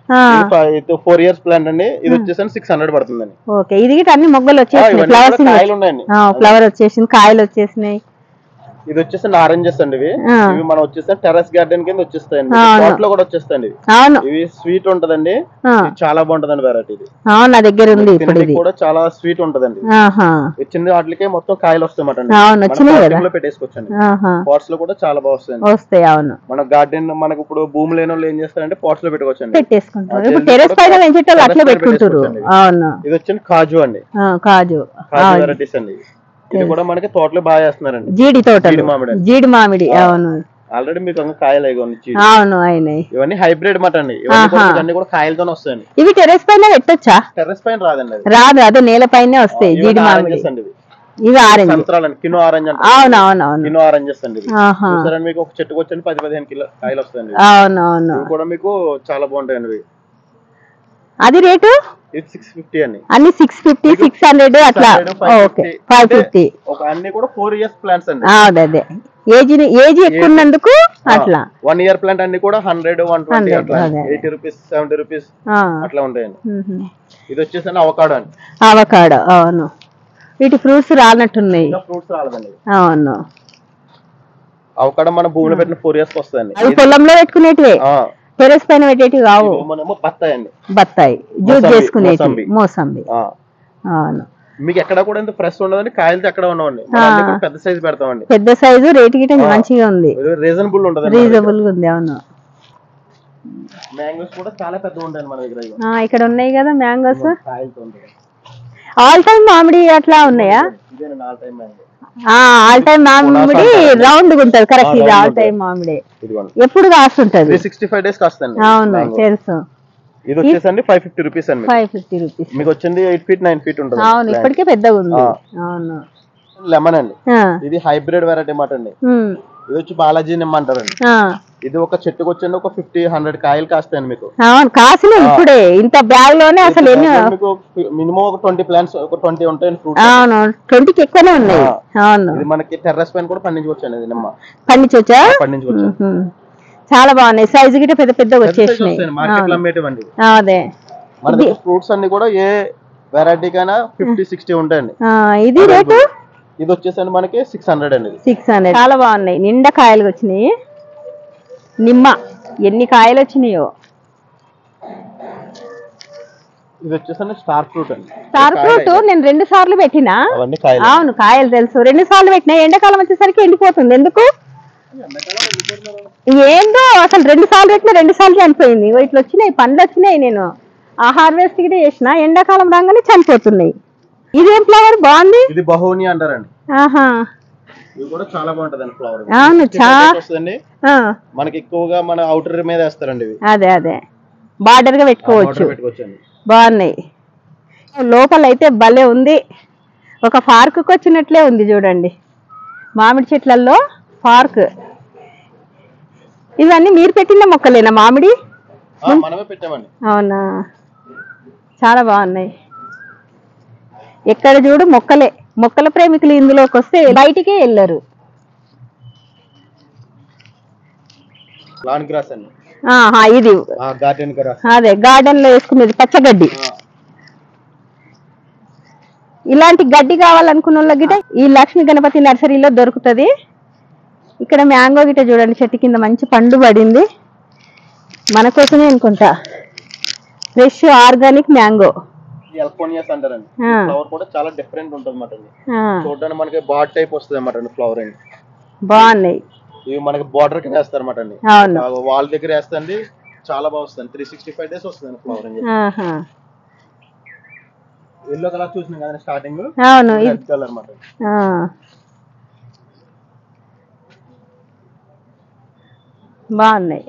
[SPEAKER 1] ఆ,
[SPEAKER 2] ఫోర్ ఇయర్స్ ప్లాంట్ అండి ఇది వచ్చేసరికి సిక్స్ హండ్రెడ్ పడుతుందండి
[SPEAKER 1] ఓకే ఇది గిట్ట అన్ని మొగ్గలు
[SPEAKER 2] ఆ,
[SPEAKER 1] వచ్చేసినాయి
[SPEAKER 2] ఇవన్నీ
[SPEAKER 1] ఫ్లవర్స్
[SPEAKER 2] కూడా కాయలు ఉన్నాయండి
[SPEAKER 1] ఫ్లవర్ వచ్చేసింది కాయలు వచ్చేసినాయి
[SPEAKER 2] ఇది వచ్చేసి ఆరెంజెస్ అండి ఇవి
[SPEAKER 1] ఆ,
[SPEAKER 2] ఇవి మనం వచ్చేసి టెర్రస్ గార్డెన్ కింద వచ్చేస్తాయండి
[SPEAKER 1] అవును.
[SPEAKER 2] తోటలో లో కూడా వచ్చేస్తాయండి ఇవి
[SPEAKER 1] అవును
[SPEAKER 2] ఇవి స్వీట్ ఉంటదండి
[SPEAKER 1] ఆ,
[SPEAKER 2] ఇది చాలా బాగుంటదండి వెరైటీ ఇది
[SPEAKER 1] అవును నా దగ్గర ఉంది ఇప్పుడు
[SPEAKER 2] తినడానికి
[SPEAKER 1] ఇది
[SPEAKER 2] కూడా చాలా స్వీట్ ఉంటదండి
[SPEAKER 1] ఆహా
[SPEAKER 2] ఈ చిన్న వాటికి మొత్తం కాయలు వస్తాయన్నమాట అండి
[SPEAKER 1] అవును వచ్చినాయి కదా
[SPEAKER 2] లో పెట్టేసుకోవచ్చండి
[SPEAKER 1] ఆహా
[SPEAKER 2] పాట్స్ లో కూడా చాలా బాగా వస్తాయండి
[SPEAKER 1] వస్తాయి అవును
[SPEAKER 2] మన గార్డెన్ మనకు ఇప్పుడు భూమి లేని వాళ్ళు ఏం చేస్తారంటే పాట్స్ లో పెట్టుకోవచ్చండి
[SPEAKER 1] పెట్టేసుకుంటారు
[SPEAKER 2] ఆ,
[SPEAKER 1] ఇప్పుడు
[SPEAKER 2] జల్దీ
[SPEAKER 1] టెరెస్
[SPEAKER 2] కూడా
[SPEAKER 1] పైన పెంచేటోళ్ళు
[SPEAKER 2] terrace
[SPEAKER 1] అట్లే
[SPEAKER 2] పైన
[SPEAKER 1] పెట్టుకుంటారు
[SPEAKER 2] పెట్టేసుకోవచ్చండి.
[SPEAKER 1] అవును
[SPEAKER 2] ఇది వచ్చి కాజు అండి
[SPEAKER 1] ఆ, కాజు
[SPEAKER 2] కాజు
[SPEAKER 1] అవును.
[SPEAKER 2] వెరైటీస్ అండి ఇది కూడా మనకి తోటలో బాగా చేస్తున్నారండి
[SPEAKER 1] జీడి తోటలు
[SPEAKER 2] జీడి మామిడి అండి.
[SPEAKER 1] జీడి మామిడి అవును
[SPEAKER 2] ఆల్రెడీ మీకు ఇంకా కాయలు అవి ఉన్నాయి.
[SPEAKER 1] అవును అయినాయి
[SPEAKER 2] ఇవన్నీ హైబ్రిడ్ మాట అండి ఇవన్నీ కూడా
[SPEAKER 1] ఆహా.
[SPEAKER 2] మీకు అన్ని కూడా కాయలతోనే వస్తాయండి
[SPEAKER 1] ఇవి టెరెస్ పైన పెట్టొచ్చా
[SPEAKER 2] టెర్రస్ పైన రాదండి అది
[SPEAKER 1] రాదు అదే నేల పైనే వస్తాయి జీడి
[SPEAKER 2] ఇవన్నీ
[SPEAKER 1] మామిడి
[SPEAKER 2] ఆరెంజెస్ అండి ఇవి
[SPEAKER 1] ఇవి ఆరెంజ్
[SPEAKER 2] సంత్రాలు అండి కినో ఆరెంజ్ అంటే
[SPEAKER 1] అవును అవును అవును
[SPEAKER 2] కినో ఆరెంజెస్ అండి ఇవి
[SPEAKER 1] ఆహా
[SPEAKER 2] చూసారండి మీకు ఒక చెట్టుకు వచ్చండి పది పదిహేను కిలో కాయలు వస్తాయండి
[SPEAKER 1] అవును అవును
[SPEAKER 2] ఇవి కూడా మీకు చాలా బాగుంటాయండి ఇవి
[SPEAKER 1] అది రేటు
[SPEAKER 2] ఇది సిక్స్ ఫిఫ్టీ అండి
[SPEAKER 1] అన్ని సిక్స్ ఫిఫ్టీ సిక్స్ హండ్రెడ్ అట్లా
[SPEAKER 2] 600, 550.
[SPEAKER 1] ఓకే ఫైవ్
[SPEAKER 2] అంటే
[SPEAKER 1] ఫిఫ్టీ
[SPEAKER 2] ఒక అన్ని కూడా ఫోర్ ఇయర్స్ ప్లాంట్స్ అండి
[SPEAKER 1] అదే అదే ఏజ్ ఏజ్ ఎక్కువ ఉన్నందుకు అట్లా
[SPEAKER 2] వన్ ఇయర్ ప్లాంట్ అన్ని కూడా హండ్రెడ్ వన్ ట్వంటీ
[SPEAKER 1] 100,
[SPEAKER 2] అట్లా
[SPEAKER 1] అదే.
[SPEAKER 2] ఎయిటీ రూపీస్ సెవెంటీ రూపీస్
[SPEAKER 1] ఆ,
[SPEAKER 2] అట్లా ఉంటాయండి
[SPEAKER 1] మ్మ్.
[SPEAKER 2] ఇది వచ్చేసి అవకాడో అండి
[SPEAKER 1] అవకాడో అవును వీటి ఫ్రూట్స్ రానట్టున్నాయి
[SPEAKER 2] ఇంకా ఫ్రూట్స్ రాలేదండి
[SPEAKER 1] అవును
[SPEAKER 2] అవకాడో మన భూమిలో పెట్టిన ఫోర్ ఇయర్స్ వస్తాయండి
[SPEAKER 1] అవి పొలంలో పెట్టుకునేటివే
[SPEAKER 2] ఆ,
[SPEAKER 1] టెరెస్ పైన పెట్టేటివి కావు
[SPEAKER 2] ఇది మనమేమో బత్తాయి అండి
[SPEAKER 1] బత్తాయి జ్యూస్
[SPEAKER 2] మోసంబి,
[SPEAKER 1] చేసుకునేటివి
[SPEAKER 2] మోసంబి.
[SPEAKER 1] మోసంబి
[SPEAKER 2] ఆ.
[SPEAKER 1] అవును
[SPEAKER 2] మీకు ఎక్కడ కూడా ఇంత ఫ్రెష్ ఉండదండి కాయలతో ఎక్కడ ఉండవండి మనం అన్ని కూడా పెద్ద సైజ్ పెడతామండి
[SPEAKER 1] పెద్ద సైజు రేటు గిట్ట మంచిగా ఉంది
[SPEAKER 2] రీజనబుల్ ఉంటదండి
[SPEAKER 1] రీజనబుల్ గా ఉంది అవును
[SPEAKER 2] మ్యాంగోస్ కూడా చాలా పెద్ద ఉంటాయండి మన దగ్గర ఇవి.
[SPEAKER 1] ఆ, ఇక్కడ ఉన్నాయి కదా మ్యాంగోస్
[SPEAKER 2] కాయలతో ఉంటాయి
[SPEAKER 1] ఆల్ టైమ్ మామిడి అట్లా ఉన్నాయా
[SPEAKER 2] ఇదేనండి all time mango
[SPEAKER 1] all time మామిడి రౌండ్ గా ఉంటది కరెక్ట్ ఇది
[SPEAKER 2] round
[SPEAKER 1] ఆల్ టైమ్ మామిడి
[SPEAKER 2] ఇదిగోండి
[SPEAKER 1] ఎప్పుడు కాస్తుంటది
[SPEAKER 2] త్రీ సిక్స్టీ ఫైవ్ డేస్ కాస్తండి
[SPEAKER 1] అవును
[SPEAKER 2] mango.
[SPEAKER 1] తెలుసు
[SPEAKER 2] ఇది వచ్చేసండి ఫైవ్ ఫిఫ్టీ రూపీస్ అండి
[SPEAKER 1] ఫైవ్ ఫిఫ్టీ రూపీస్
[SPEAKER 2] మీకు వచ్చింది ఎయిట్ ఫీట్ నైన్ ఫీట్ ఉంటుంది
[SPEAKER 1] అవును ఇప్పటికే పెద్దగా ఉంది
[SPEAKER 2] ఆ.
[SPEAKER 1] అవును
[SPEAKER 2] లెమన్ అండి
[SPEAKER 1] ఆ,
[SPEAKER 2] ఇది హైబ్రిడ్ వెరైటీ మాట అండి
[SPEAKER 1] ఉమ్,
[SPEAKER 2] ఇది వచ్చి బాలాజీ నిమ్మ అంటారండి
[SPEAKER 1] ఆ,
[SPEAKER 2] ఇది ఒక చెట్టుకు వచ్చండి ఒక ఫిఫ్టీ హండ్రెడ్ కాయలు కాస్తాయండి మీకు
[SPEAKER 1] అవును కాసిన ఇప్పుడే ఇంత బ్యాగ్ లోనే అసలు ఎన్ని
[SPEAKER 2] మీకు మినిమం ఒక ట్వంటీ ప్లాంట్స్ ఒక ట్వంటీ ఉంటాయండి ఫ్రూట్
[SPEAKER 1] అవును ట్వంటీకి ఎక్కువనే ఉన్నాయి అవును
[SPEAKER 2] ఇది మనకి టెర్రస్ పైన కూడా పండించవచ్చు అండి ఇది నిమ్మ
[SPEAKER 1] పండించవచ్చా
[SPEAKER 2] పండించవచ్చు
[SPEAKER 1] ఉహుం. చాలా బాగున్నాయి సైజు గిట్ట పెద్ద పెద్దగా వచ్చేసినాయి
[SPEAKER 2] మార్కెట్ లో అమ్మేటివండి ఇవి.
[SPEAKER 1] ఆ, అదే
[SPEAKER 2] మన దగ్గర ఫ్రూట్స్ అన్ని కూడా ఏ వెరైటీ కైనా ఫిఫ్టీ సిక్స్టీ ఉంటాయండి
[SPEAKER 1] ఆ, ఇది రేటు
[SPEAKER 2] ఇది వచ్చేసండి మనకి సిక్స్ హండ్రెడ్ అండి ఇది
[SPEAKER 1] సిక్స్ హండ్రెడ్ చాలా బాగున్నాయి నిండా కాయలు వచ్చినాయి నిమ్మ ఎన్ని కాయలు వచ్చినాయో
[SPEAKER 2] ఇది వచ్చేసండి స్టార్ ఫ్రూట్ అండి
[SPEAKER 1] స్టార్ ఫ్రూట్ నేను రెండు సార్లు పెట్టినా
[SPEAKER 2] అవన్నీ కాయలు
[SPEAKER 1] అవును కాయలు తెలుసు రెండు సార్లు పెట్టినా ఎండాకాలం వచ్చేసరికి ఎండిపోతుంది ఎందుకు ఏందో అసలు రెండు సార్లు పెట్టినా రెండు సార్లు చనిపోయింది ఇగో ఇట్లా వచ్చినాయి పండ్లు వచ్చినాయి నేను ఆ హార్వెస్ట్ గిటే చేసిన ఎండాకాలం రాగానే చనిపోతున్నాయి ఇదేం ఫ్లవర్ బాగుంది
[SPEAKER 2] ఇది బహోని అంటారండి
[SPEAKER 1] ఆహా
[SPEAKER 2] ఇది కూడా చాలా బాగుంటదండి ఫ్లవర్
[SPEAKER 1] అవును చా
[SPEAKER 2] వస్తుందండి
[SPEAKER 1] ఆ,
[SPEAKER 2] మనకి ఎక్కువగా మన అవుటర్ మీద వేస్తారండి ఇవి
[SPEAKER 1] అదే అదే బార్డర్ గా పెట్టుకోవచ్చు
[SPEAKER 2] Border పెట్టుకోవచ్చండి
[SPEAKER 1] బాగున్నాయి లోపల అయితే భలే ఉంది ఒక పార్క్ వచ్చినట్లే ఉంది చూడండి మామిడి చెట్లల్లో పార్క్ ఇవన్నీ మీరు పెట్టిన మొక్కలేనా మామిడి
[SPEAKER 2] ఆ, మనమే పెట్టామండి
[SPEAKER 1] అవునా చాలా బాగున్నాయి ఎక్కడ చూడు మొక్కలే మొక్కల ప్రేమికులు ఇందులోకి వస్తే బయటికే వెళ్ళరు
[SPEAKER 2] లాన్ గ్రాస్ అండి
[SPEAKER 1] ఆహా, ఇది
[SPEAKER 2] గార్డెన్ గ్రాస్
[SPEAKER 1] అదే గార్డెన్ లో వేసుకునేది పచ్చగడ్డి ఇలాంటి గడ్డి కావాలనుకున్న వాళ్ళకి గిట ఈ లక్ష్మీ గణపతి నర్సరీలో దొరుకుతది ఇక్కడ మ్యాంగో గిట చూడండి చెట్టు కింద మంచి పండు పడింది మన కోసమే అనుకుంటా ఫ్రెష్ ఆర్గానిక్ మ్యాంగో
[SPEAKER 2] ఎల్కోనియస్ అంటారండి
[SPEAKER 1] ఆ.
[SPEAKER 2] ఫ్లవర్ కూడా చాలా డిఫరెంట్ ఉంటుంది అన్నమాట అండి
[SPEAKER 1] ఆ,
[SPEAKER 2] చూడడానికి మనకి బాడ్ టైప్ వస్తుంది అన్నమాట అండి ఫ్లవర్ అండి
[SPEAKER 1] బాగున్నాయి
[SPEAKER 2] ఇవి మనకి బార్డర్ కి వేస్తారు అన్నమాట అండి
[SPEAKER 1] అవును
[SPEAKER 2] వాల్ దగ్గర వేస్తండి చాలా బాగా వస్తుంది త్రీ సిక్స్టీ ఫైవ్ డేస్ వస్తుంది ఫ్లవర్ అండి
[SPEAKER 1] ఆహా.
[SPEAKER 2] ఎల్లో కలర్ చూసినాం కదండి స్టార్టింగ్
[SPEAKER 1] అవును ఇది-
[SPEAKER 2] రెడ్ కలర్ అన్నమాట
[SPEAKER 1] ఆ. బాగున్నాయి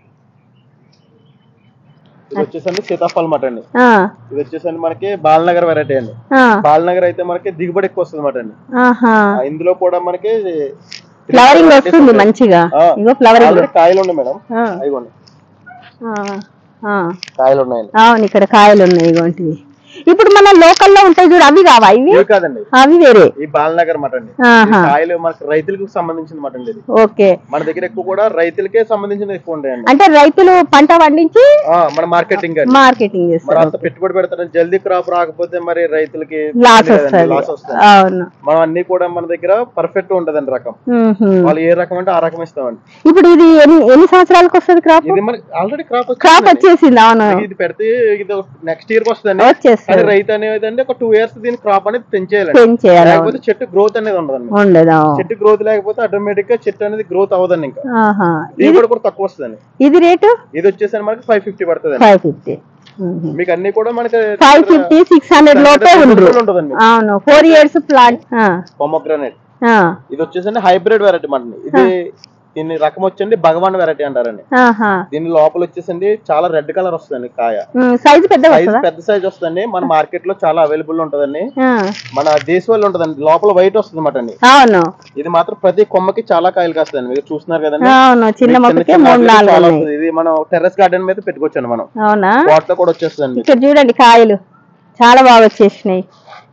[SPEAKER 2] ఇది వచ్చేసండి సీతాఫలం అన్నమాట అండి
[SPEAKER 1] ఆ,
[SPEAKER 2] ఇది వచ్చేసండి మనకి బాలనగర్ వెరైటీ అండి
[SPEAKER 1] ఆ,
[SPEAKER 2] బాలనగర్ అయితే మనకి దిగుబడి ఎక్కువ వస్తుంది అన్నమాట అండి
[SPEAKER 1] ఆహా
[SPEAKER 2] ఆ, ఇందులో కూడా మనకి
[SPEAKER 1] ఫ్లవరింగ్ వస్తుంది మంచిగా
[SPEAKER 2] ఆ.
[SPEAKER 1] ఇగో ఫ్లవరింగ్
[SPEAKER 2] ఆల్రెడీ కాయలు ఉన్నాయి మేడం
[SPEAKER 1] ఆ,
[SPEAKER 2] అయిగోండి
[SPEAKER 1] ఆ, ఆ.
[SPEAKER 2] కాయలు ఉన్నాయండి
[SPEAKER 1] అవును ఇక్కడ కాయలు ఉన్నాయి ఇగోంటివి ఇప్పుడు మన లోకల్లో ఉంటాయి చూడు అవి కావా ఇవి
[SPEAKER 2] ఇవి కాదండి
[SPEAKER 1] అవి వేరే
[SPEAKER 2] ఈ బాలనగర్ మాట అండి ఈ
[SPEAKER 1] ఆహా
[SPEAKER 2] కాయలు మనకి రైతులకు సంబంధించిన మాట అండి ఇది
[SPEAKER 1] ఓకే
[SPEAKER 2] మన దగ్గర ఎక్కువ కూడా రైతులకే సంబంధించిన ఎక్కువ ఉంటాయండి
[SPEAKER 1] అంటే రైతులు పంట పండించి
[SPEAKER 2] ఆ, మన మార్కెటింగ్ అండి
[SPEAKER 1] మార్కెటింగ్
[SPEAKER 2] మరి
[SPEAKER 1] చేస్తారు
[SPEAKER 2] అంత పెట్టుబడి పెడతారని జల్దీ క్రాప్ రాకపోతే మరి రైతులకి
[SPEAKER 1] లాస్ వస్తుంది
[SPEAKER 2] లాస్ వస్తుంది
[SPEAKER 1] అవును
[SPEAKER 2] మనం అన్ని కూడా మన దగ్గర పర్ఫెక్ట్ ఉంటదండి రకం
[SPEAKER 1] మ్మ్హ్మ్.
[SPEAKER 2] వాళ్ళు ఏ రకం అంటే ఆ రకం ఇస్తామండి
[SPEAKER 1] ఇప్పుడు ఇది ఎన్ని ఎన్ని సంవత్సరాలకు వస్తుంది క్రాప్
[SPEAKER 2] ఇది మనకి ఆల్రెడీ క్రాప్
[SPEAKER 1] క్రాప్ వచ్చేసింది అవును
[SPEAKER 2] ఇది పెడితే ఇది నెక్స్ట్ ఇయర్ వస్తుందండి
[SPEAKER 1] వచ్చేస్తుంది
[SPEAKER 2] కానీ రైతు అనేది అంటే ఒక టూ ఇయర్స్ దీని క్రాప్ అనేది పెంచేయాలండి
[SPEAKER 1] పెంచేయాలి
[SPEAKER 2] లేకపోతే చెట్టు గ్రోత్ అనేది ఉండదండి
[SPEAKER 1] ఉండదు అవును.
[SPEAKER 2] చెట్టు గ్రోత్ లేకపోతే ఆటోమేటిక్ గా చెట్టు అనేది గ్రోత్ అవ్వదండి ఇంకా
[SPEAKER 1] ఆహా.
[SPEAKER 2] దిగుబడి కూడా తక్కువ వస్తుందండి
[SPEAKER 1] ఇది రేటు
[SPEAKER 2] ఇది వచ్చేసరికి మనకి ఫైవ్ ఫిఫ్టీ పడుతుంది
[SPEAKER 1] ఫైవ్ ఫిఫ్టీ
[SPEAKER 2] మీకు అన్ని కూడా మనకి
[SPEAKER 1] ఫైవ్ ఫిఫ్టీ సిక్స్ హండ్రెడ్ లోపే ఉండరు
[SPEAKER 2] ఉంటుందండి
[SPEAKER 1] అవును ఫోర్ ఇయర్స్ ప్లాంట్
[SPEAKER 2] పొమోగ్రానైట్ ఇది వచ్చేసండి హైబ్రిడ్ వెరైటీ మాట ఇది దీని రకం వచ్చండి భగవాన్ వెరైటీ అంటారండి దీని లోపల వచ్చేసండి చాలా రెడ్ కలర్ వస్తుందండి కాయ
[SPEAKER 1] సైజ్ పెద్ద
[SPEAKER 2] సైజ్
[SPEAKER 1] వస్తుందా
[SPEAKER 2] పెద్ద సైజ్ వస్తుందండి మన మార్కెట్ లో చాలా అవైలబుల్ ఉంటదండి
[SPEAKER 1] ఆ,
[SPEAKER 2] మన దేశవాళ్ళు ఉంటదండి లోపల వైట్ వస్తుంది అన్నమాట అండి
[SPEAKER 1] అవును
[SPEAKER 2] ఇది మాత్రం ప్రతి కొమ్మకి చాలా కాయలు కాస్తుందండి మీరు చూస్తున్నారు కదండి
[SPEAKER 1] అవును చిన్న
[SPEAKER 2] మీకు
[SPEAKER 1] మొక్కకే
[SPEAKER 2] చిన్న
[SPEAKER 1] మూడు
[SPEAKER 2] వాటికి
[SPEAKER 1] నాలుగు
[SPEAKER 2] చాలా
[SPEAKER 1] ఉన్నాయి
[SPEAKER 2] వస్తుంది. ఇది మనం టెర్రస్ గార్డెన్ మీద పెట్టుకోవచ్చండి మనం
[SPEAKER 1] అవునా
[SPEAKER 2] వాటర్ కూడా వచ్చేస్తుందండి
[SPEAKER 1] ఇక్కడ చూడండి కాయలు చాలా బాగా వచ్చేసినాయి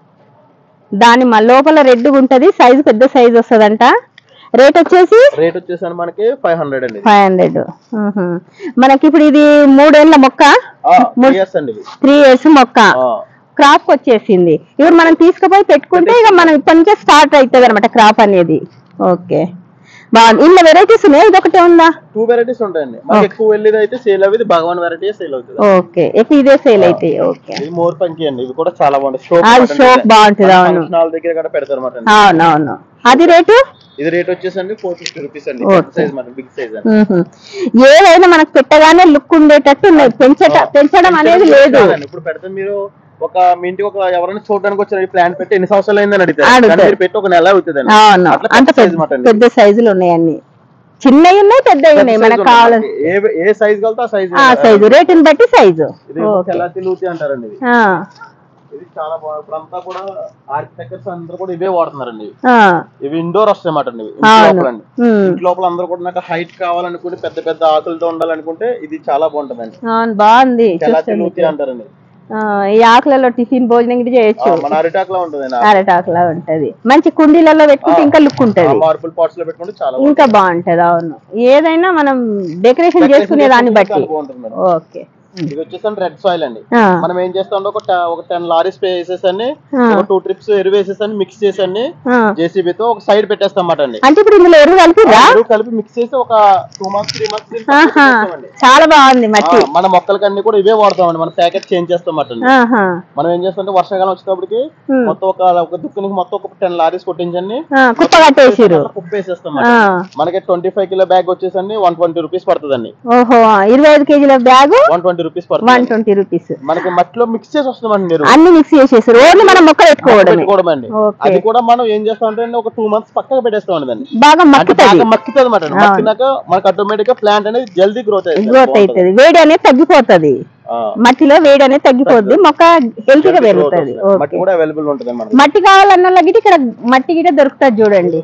[SPEAKER 1] దాని లోపల రెడ్ ఉంటది సైజు పెద్ద సైజు వస్తుందంట రేట్ వచ్చేసి
[SPEAKER 2] రేట్ వచ్చేసరికి మనకి ఫైవ్ హండ్రెడ్ అండి
[SPEAKER 1] ఫైవ్ హండ్రెడ్ మనకి ఇప్పుడు ఇది మూడేళ్ల మొక్క
[SPEAKER 2] ఇయర్స్ అండి ఇది
[SPEAKER 1] త్రీ ఇయర్స్ మొక్క
[SPEAKER 2] ఆ,
[SPEAKER 1] క్రాప్ వచ్చేసింది ఇప్పుడు మనం తీసుకుపోయి పెట్టుకుంటే ఇక మనం ఇప్పటి నుంచే స్టార్ట్ అవుతుంది అనమాట క్రాప్ అనేది ఓకే బాగుంది ఇందులో వెరైటీస్ ఉన్నాయి ఇది ఒకటే ఉందా
[SPEAKER 2] టూ వెరైటీస్ ఉంటాయండి మనకి ఎక్కువ వెళ్ళేది అయితే సేల్ అవి భగవాన్ వెరైటీ సేల్ అవుతుంది
[SPEAKER 1] ఓకే ఎక్కువ ఇదే సేల్ అయితే ఓకే
[SPEAKER 2] ఇది మోర్ పంకి అండి ఇవి కూడా చాలా బాగుంటాయి
[SPEAKER 1] అది షోప్ బాగుంటుంది అవును
[SPEAKER 2] ఫంక్షన్ దగ్గర కూడా పెడతారు అన్నమాట
[SPEAKER 1] అవునవును అది రేటు
[SPEAKER 2] ఇది రేట్ వచ్చేసండి ఫోర్ ఫిఫ్టీ రూపీస్ అండి
[SPEAKER 1] Okay.
[SPEAKER 2] సైజ్ మాట బిగ్ సైజ్ అండి
[SPEAKER 1] మ్మ్హ. ఏదైనా మనకు పెట్టగానే లుక్ ఉండేటట్టు ఉన్నాయి పెంచట పెంచడం అనేది లేదు
[SPEAKER 2] కాదండి. ఇప్పుడు పెడితే మీరు ఒక మీ ఇంటికి ఒక ఎవరైనా చూడడానికి వచ్చిన ప్లాన్ పెట్టి ఎన్ని సంవత్సరాలు అయిందని అడుగుతారు
[SPEAKER 1] అడుగుతారు.
[SPEAKER 2] కానీ మీరు పెట్టి ఒక నెల అవుతుంది అండి
[SPEAKER 1] అవును
[SPEAKER 2] అట్లా
[SPEAKER 1] అంత
[SPEAKER 2] పెద్ద size
[SPEAKER 1] పెద్ద
[SPEAKER 2] మాట అండి.
[SPEAKER 1] పెద్ద సైజులు ఉన్నాయి అన్ని చిన్నవి ఉన్నాయి పెద్దవి ఉన్నాయి మనకు కావాలని
[SPEAKER 2] ఏ ఏ సైజ్ కలితే ఆ సైజ్
[SPEAKER 1] ఆ సైజు రేటుని బట్టి సైజు
[SPEAKER 2] ఇది తెల్లతి లూతి అంటారండి ఇది ఇది చాలా బాగుంది ఇప్పుడంతా కూడా ఆర్కిటెక్చర్స్ అందరూ కూడా ఇవే వాడుతున్నారండి ఇవి. ఇవి ఇండోర్ వస్తాయి అన్నమాట అండి ఇవి. ఇంటి
[SPEAKER 1] అవును.
[SPEAKER 2] లోపల అండి ఇంటి లోపల అందరూ కూడా నాకు హైట్ కావాలనుకుంటే పెద్ద పెద్ద ఆకులతో ఉండాలనుకుంటే ఇది చాలా బాగుంటుందండి
[SPEAKER 1] అవును బాగుంది
[SPEAKER 2] తెల్లతి
[SPEAKER 1] చూస్తుంది
[SPEAKER 2] లూతి అంటారండి
[SPEAKER 1] ఆ, ఈ ఆకులలో టిఫిన్ భోజనం కూడా
[SPEAKER 2] ఆ,
[SPEAKER 1] చేయొచ్చు
[SPEAKER 2] మన అరిటాకులా ఉంటుందండి
[SPEAKER 1] అరటాకులా ఉంటది మంచి కుండీలలో పెట్టుకుంటే ఇంకా లుక్ ఉంటది
[SPEAKER 2] మార్బుల్ పాట్స్ లో పెట్టుకుంటే చాలా
[SPEAKER 1] ఇంకా బాగుంటది అవును ఏదైనా మనం డెకరేషన్ చేసుకునే దాన్ని బట్టి
[SPEAKER 2] బాగుంటుంది మేడం
[SPEAKER 1] ఓకే
[SPEAKER 2] ఇది వచ్చేసి రెడ్ సాయిల్ అండి
[SPEAKER 1] ఆ,
[SPEAKER 2] మనం ఏం చేస్తాం ఒక ట- ఒక టెన్ లారీ స్ప్రే వేసేసండి
[SPEAKER 1] ఆ.
[SPEAKER 2] ఒక టూ ట్రిప్స్ ఎరువు వేసేసండి మిక్స్ చేసండి
[SPEAKER 1] ఆ.
[SPEAKER 2] జేసీబీతో ఒక సైడ్ పెట్టేస్తాం అన్నమాట అండి
[SPEAKER 1] అంటే ఇప్పుడు ఇందులో ఎరువు కలిపిరా
[SPEAKER 2] ఎరువు కలిపి మిక్స్ చేసి ఒక టూ మంత్స్ త్రీ మంత్స్
[SPEAKER 1] ఆహా చాలా బాగుంది మట్టి
[SPEAKER 2] మన మొక్కలకన్నీ కూడా ఇవే వాడతామండి మన ప్యాకెట్ చేంజ్ చేస్తాం అన్నమాట
[SPEAKER 1] ఆహా
[SPEAKER 2] మనం ఏం చేస్తాం వర్షాకాలం వచ్చేటప్పటికి
[SPEAKER 1] ఉమ్.
[SPEAKER 2] మొత్తం ఒక ఒక దుక్కునికి మొత్తం ఒక టెన్ లారీస్ కొట్టించండి
[SPEAKER 1] ఆ, కుప్ప కట్టేసిరు
[SPEAKER 2] కుప్ప వేసేస్తాం
[SPEAKER 1] ఆ,
[SPEAKER 2] మనకి ట్వంటీ ఫైవ్ కిలో బ్యాగ్ వచ్చేసండి వన్ ట్వంటీ రూపీస్ పడుతుందండి
[SPEAKER 1] ఓహో ఇరవై ఐదు కేజీల bag
[SPEAKER 2] one twenty rupees
[SPEAKER 1] one
[SPEAKER 2] పడుతుంది
[SPEAKER 1] ట్వంటీ రూపీస్
[SPEAKER 2] మనకి మట్టిలో మిక్స్ చేసి వస్తుందండి ఎరువు
[SPEAKER 1] అన్ని మిక్స్ చేసేసారు ఓన్లీ మనం మొక్కలు పెట్టుకోవడమే
[SPEAKER 2] పెట్టుకోవడం అండి
[SPEAKER 1] ఓకే.
[SPEAKER 2] అది కూడా మనం ఏం చేస్తాం అంటే ఒక టూ మంత్స్ పక్కగా పెట్టేస్తాం దాన్ని
[SPEAKER 1] బాగా
[SPEAKER 2] అంటే
[SPEAKER 1] మక్కుతుంది
[SPEAKER 2] బాగా మక్కుతుంది అనమాట మక్కినాక మనకి ఆటోమేటిక్ గా ప్లాంట్ అనేది జల్దీ గ్రోత్
[SPEAKER 1] గ్రోత్ అవుతుంది వేడి అనేది తగ్గిపోతది మట్టిలో వేడి అనేది తగ్గిపోద్ది మొక్క హెల్తీగా పెరుగుతుంది
[SPEAKER 2] మట్టి
[SPEAKER 1] ఓకే
[SPEAKER 2] కూడా అవైలబుల్ ఉంటుంది మనకి
[SPEAKER 1] మట్టి కావాలన్న వాళ్ళకి ఇక్కడ మట్టి గిట దొరుకుతుంది చూడండి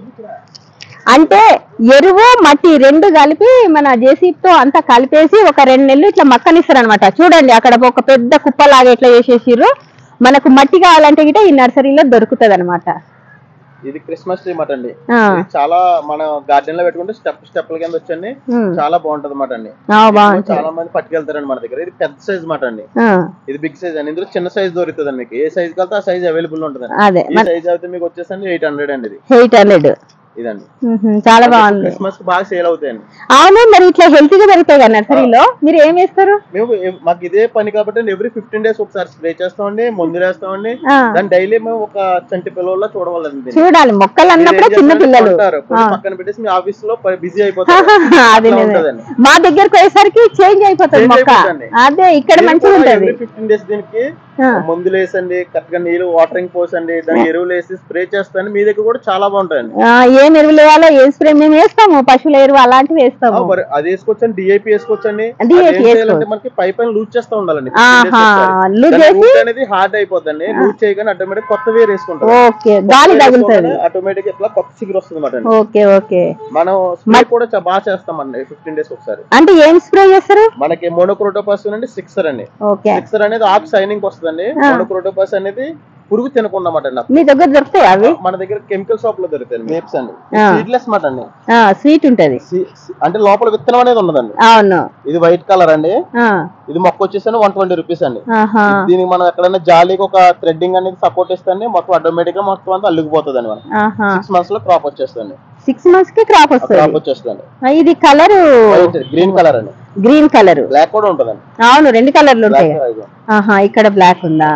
[SPEAKER 1] అంటే ఎరువు మట్టి రెండు కలిపి మన JCB తో అంతా కలిపేసి ఒక రెండు నెలలు ఇట్లా మక్కనిస్తారు అనమాట చూడండి అక్కడ ఒక పెద్ద కుప్పలాగా ఇట్లా చేసేసిర్రు మనకు మట్టి కావాలంటే గిట ఈ నర్సరీలో దొరుకుతుంది అనమాట
[SPEAKER 2] ఇది క్రిస్మస్ ట్రీ మాట అండి ఇది చాలా మన గార్డెన్ లో పెట్టుకుంటే స్టెప్ స్టెప్ల కింద వచ్చండి చాలా బాగుంటది మాట అండి
[SPEAKER 1] బాగుంటుంది
[SPEAKER 2] చాలా మంది పట్టుకెళ్తారండి మన దగ్గర ఇది పెద్ద సైజ్ మాట అండి
[SPEAKER 1] ఆ,
[SPEAKER 2] ఇది బిగ్ సైజ్ అండి ఇందులో చిన్న సైజ్ దొరుకుతుంది మీకు ఏ సైజ్ కలితే ఆ సైజ్ అవైలబుల్ ఉంటుంది
[SPEAKER 1] అదే
[SPEAKER 2] ఈ సైజ్ అయితే మీకు వచ్చేసండి ఎయిట్ హండ్రెడ్ అండి ఇది
[SPEAKER 1] ఎయిట్ హండ్రెడ్
[SPEAKER 2] ఇదండి
[SPEAKER 1] చాలా బాగుంది
[SPEAKER 2] క్రిస్మస్ కి బాగా సేల్ అవుతాయండి
[SPEAKER 1] అవును మరి ఇట్లా హెల్తీగా పెరుగుతాయి కదా నర్సరీలో మీరు ఏం వేస్తారు
[SPEAKER 2] మేము ఎవ్- మాకు ఇదే పని కాబట్టి ఎవ్రీ ఫిఫ్టీన్ డేస్ ఒకసారి స్ప్రే చేస్తామండి మందులు వేస్తామండి
[SPEAKER 1] ఆ,
[SPEAKER 2] దాన్ని డైలీ మేము ఒక చంటి పిల్లల్లో చూడవాలండి దీన్ని.
[SPEAKER 1] చూడాలి మొక్కలు అన్నప్పుడే
[SPEAKER 2] మీరు ఏం
[SPEAKER 1] చిన్న
[SPEAKER 2] చేస్తారంటే
[SPEAKER 1] పిల్లలు
[SPEAKER 2] కొంటారు. కొని
[SPEAKER 1] ఆ.
[SPEAKER 2] పక్కన పెట్టేసి మీ ఆఫీస్ లో బిజీ అయిపోతారు
[SPEAKER 1] అది
[SPEAKER 2] అట్లా
[SPEAKER 1] నిజమే.
[SPEAKER 2] ఉంటదండి.
[SPEAKER 1] మా దగ్గరకు పోయేసరికి చేంజ్ అయిపోతుంది
[SPEAKER 2] Change
[SPEAKER 1] మొక్క
[SPEAKER 2] అయిపోతుందండి.
[SPEAKER 1] అదే ఇక్కడ మంచిగా ఉంటది
[SPEAKER 2] ఫిఫ్టీన్ డేస్ దీనికి
[SPEAKER 1] ఆ.
[SPEAKER 2] మందులు వేసండి కరెక్ట్ గా నీళ్ళు వాటరింగ్ పోసండి దానికి ఎరువులు వేసి స్ప్రే చేస్తాను మీ దగ్గర కూడా చాలా బాగుంటాయండి
[SPEAKER 1] ఆ, ఏం ఎరువులు వేయాలో ఏ స్ప్రే మేము వేస్తాము పశువుల ఎరువు అలాంటివి
[SPEAKER 2] ఆ,
[SPEAKER 1] వేస్తాము
[SPEAKER 2] మరి అది వేసుకోవచ్చండి డిఐపి వేసుకోవచ్చండి
[SPEAKER 1] DAP
[SPEAKER 2] అది ఏం చేయాలంటే
[SPEAKER 1] వేసుకోవచ్చు.
[SPEAKER 2] మనకి పైప్ అని లూజ్ చేస్తూ ఉండాలండి 15 days
[SPEAKER 1] ఆహా
[SPEAKER 2] ఒకసారి.
[SPEAKER 1] లూజ్
[SPEAKER 2] దాని
[SPEAKER 1] చేసి
[SPEAKER 2] root అనేది హార్డ్ అయిపోద్దండి లూజ్ చేయగానే ఆటోమేటిక్ కొత్త వేరు వేసుకుంటాం
[SPEAKER 1] ఓకే గాలి తగులుతుంది
[SPEAKER 2] ఆటోమేటిక్ ఇట్లా కొత్త చిగురు వస్తుంది అన్నమాట
[SPEAKER 1] ఓకే ఓకే
[SPEAKER 2] మనం స్ప్రే కూడా చా- బాగా చేస్తామండి ఫిఫ్టీన్ డేస్ ఒకసారి
[SPEAKER 1] అంటే ఏం స్ప్రే చేస్తారు
[SPEAKER 2] మనకి మోనోక్రోటోపాస్ అండి సిక్సర్ అండి
[SPEAKER 1] ఓకే
[SPEAKER 2] సిక్సర్ అనేది ఆకు సైనింగ్ వస్తుందండి మోనోక్రోటోపాస్ అనేది పురుగు తినకుండా అన్నమాట అండి
[SPEAKER 1] మీ దగ్గర దొరుకుతాయి అవి
[SPEAKER 2] మన దగ్గర కెమికల్ షాప్ లో దొరుకుతాయి మేప్స్ అండి
[SPEAKER 1] ఆ.
[SPEAKER 2] సీడ్లెస్ మాట అండి
[SPEAKER 1] స్వీట్ ఉంటది
[SPEAKER 2] సి- సి- అంటే లోపల విత్తనం అనేది ఉండదండి
[SPEAKER 1] అవును
[SPEAKER 2] ఇది వైట్ కలర్ అండి
[SPEAKER 1] ఆ,
[SPEAKER 2] ఇది మొక్క వచ్చేసి వన్ ట్వంటీ రూపీస్ అండి
[SPEAKER 1] ఆహా
[SPEAKER 2] దీనికి మనం ఎక్కడైనా జాలీకి ఒక థ్రెడ్డింగ్ అనేది సపోర్ట్ ఇస్తే మొత్తం ఆటోమేటిక్ గా మొత్తం అంతా అల్లుకుపోతుంది అండి మనం
[SPEAKER 1] ఆహా
[SPEAKER 2] సిక్స్ మంత్స్ లో క్రాప్ వచ్చేస్తుంది
[SPEAKER 1] సిక్స్ మంత్స్ కి క్రాప్
[SPEAKER 2] క్రాప్
[SPEAKER 1] వస్తుంది
[SPEAKER 2] వచ్చేస్తుంది
[SPEAKER 1] ఆ, ఇది కలర్
[SPEAKER 2] వైట్ గ్రీన్ కలర్ అండి
[SPEAKER 1] గ్రీన్ కలర్
[SPEAKER 2] బ్లాక్ కూడా ఉంటదండి
[SPEAKER 1] అవును రెండు కలర్లు ఉంటాయి
[SPEAKER 2] బ్లాక్
[SPEAKER 1] ఆహా ఇక్కడ బ్లాక్ ఉందా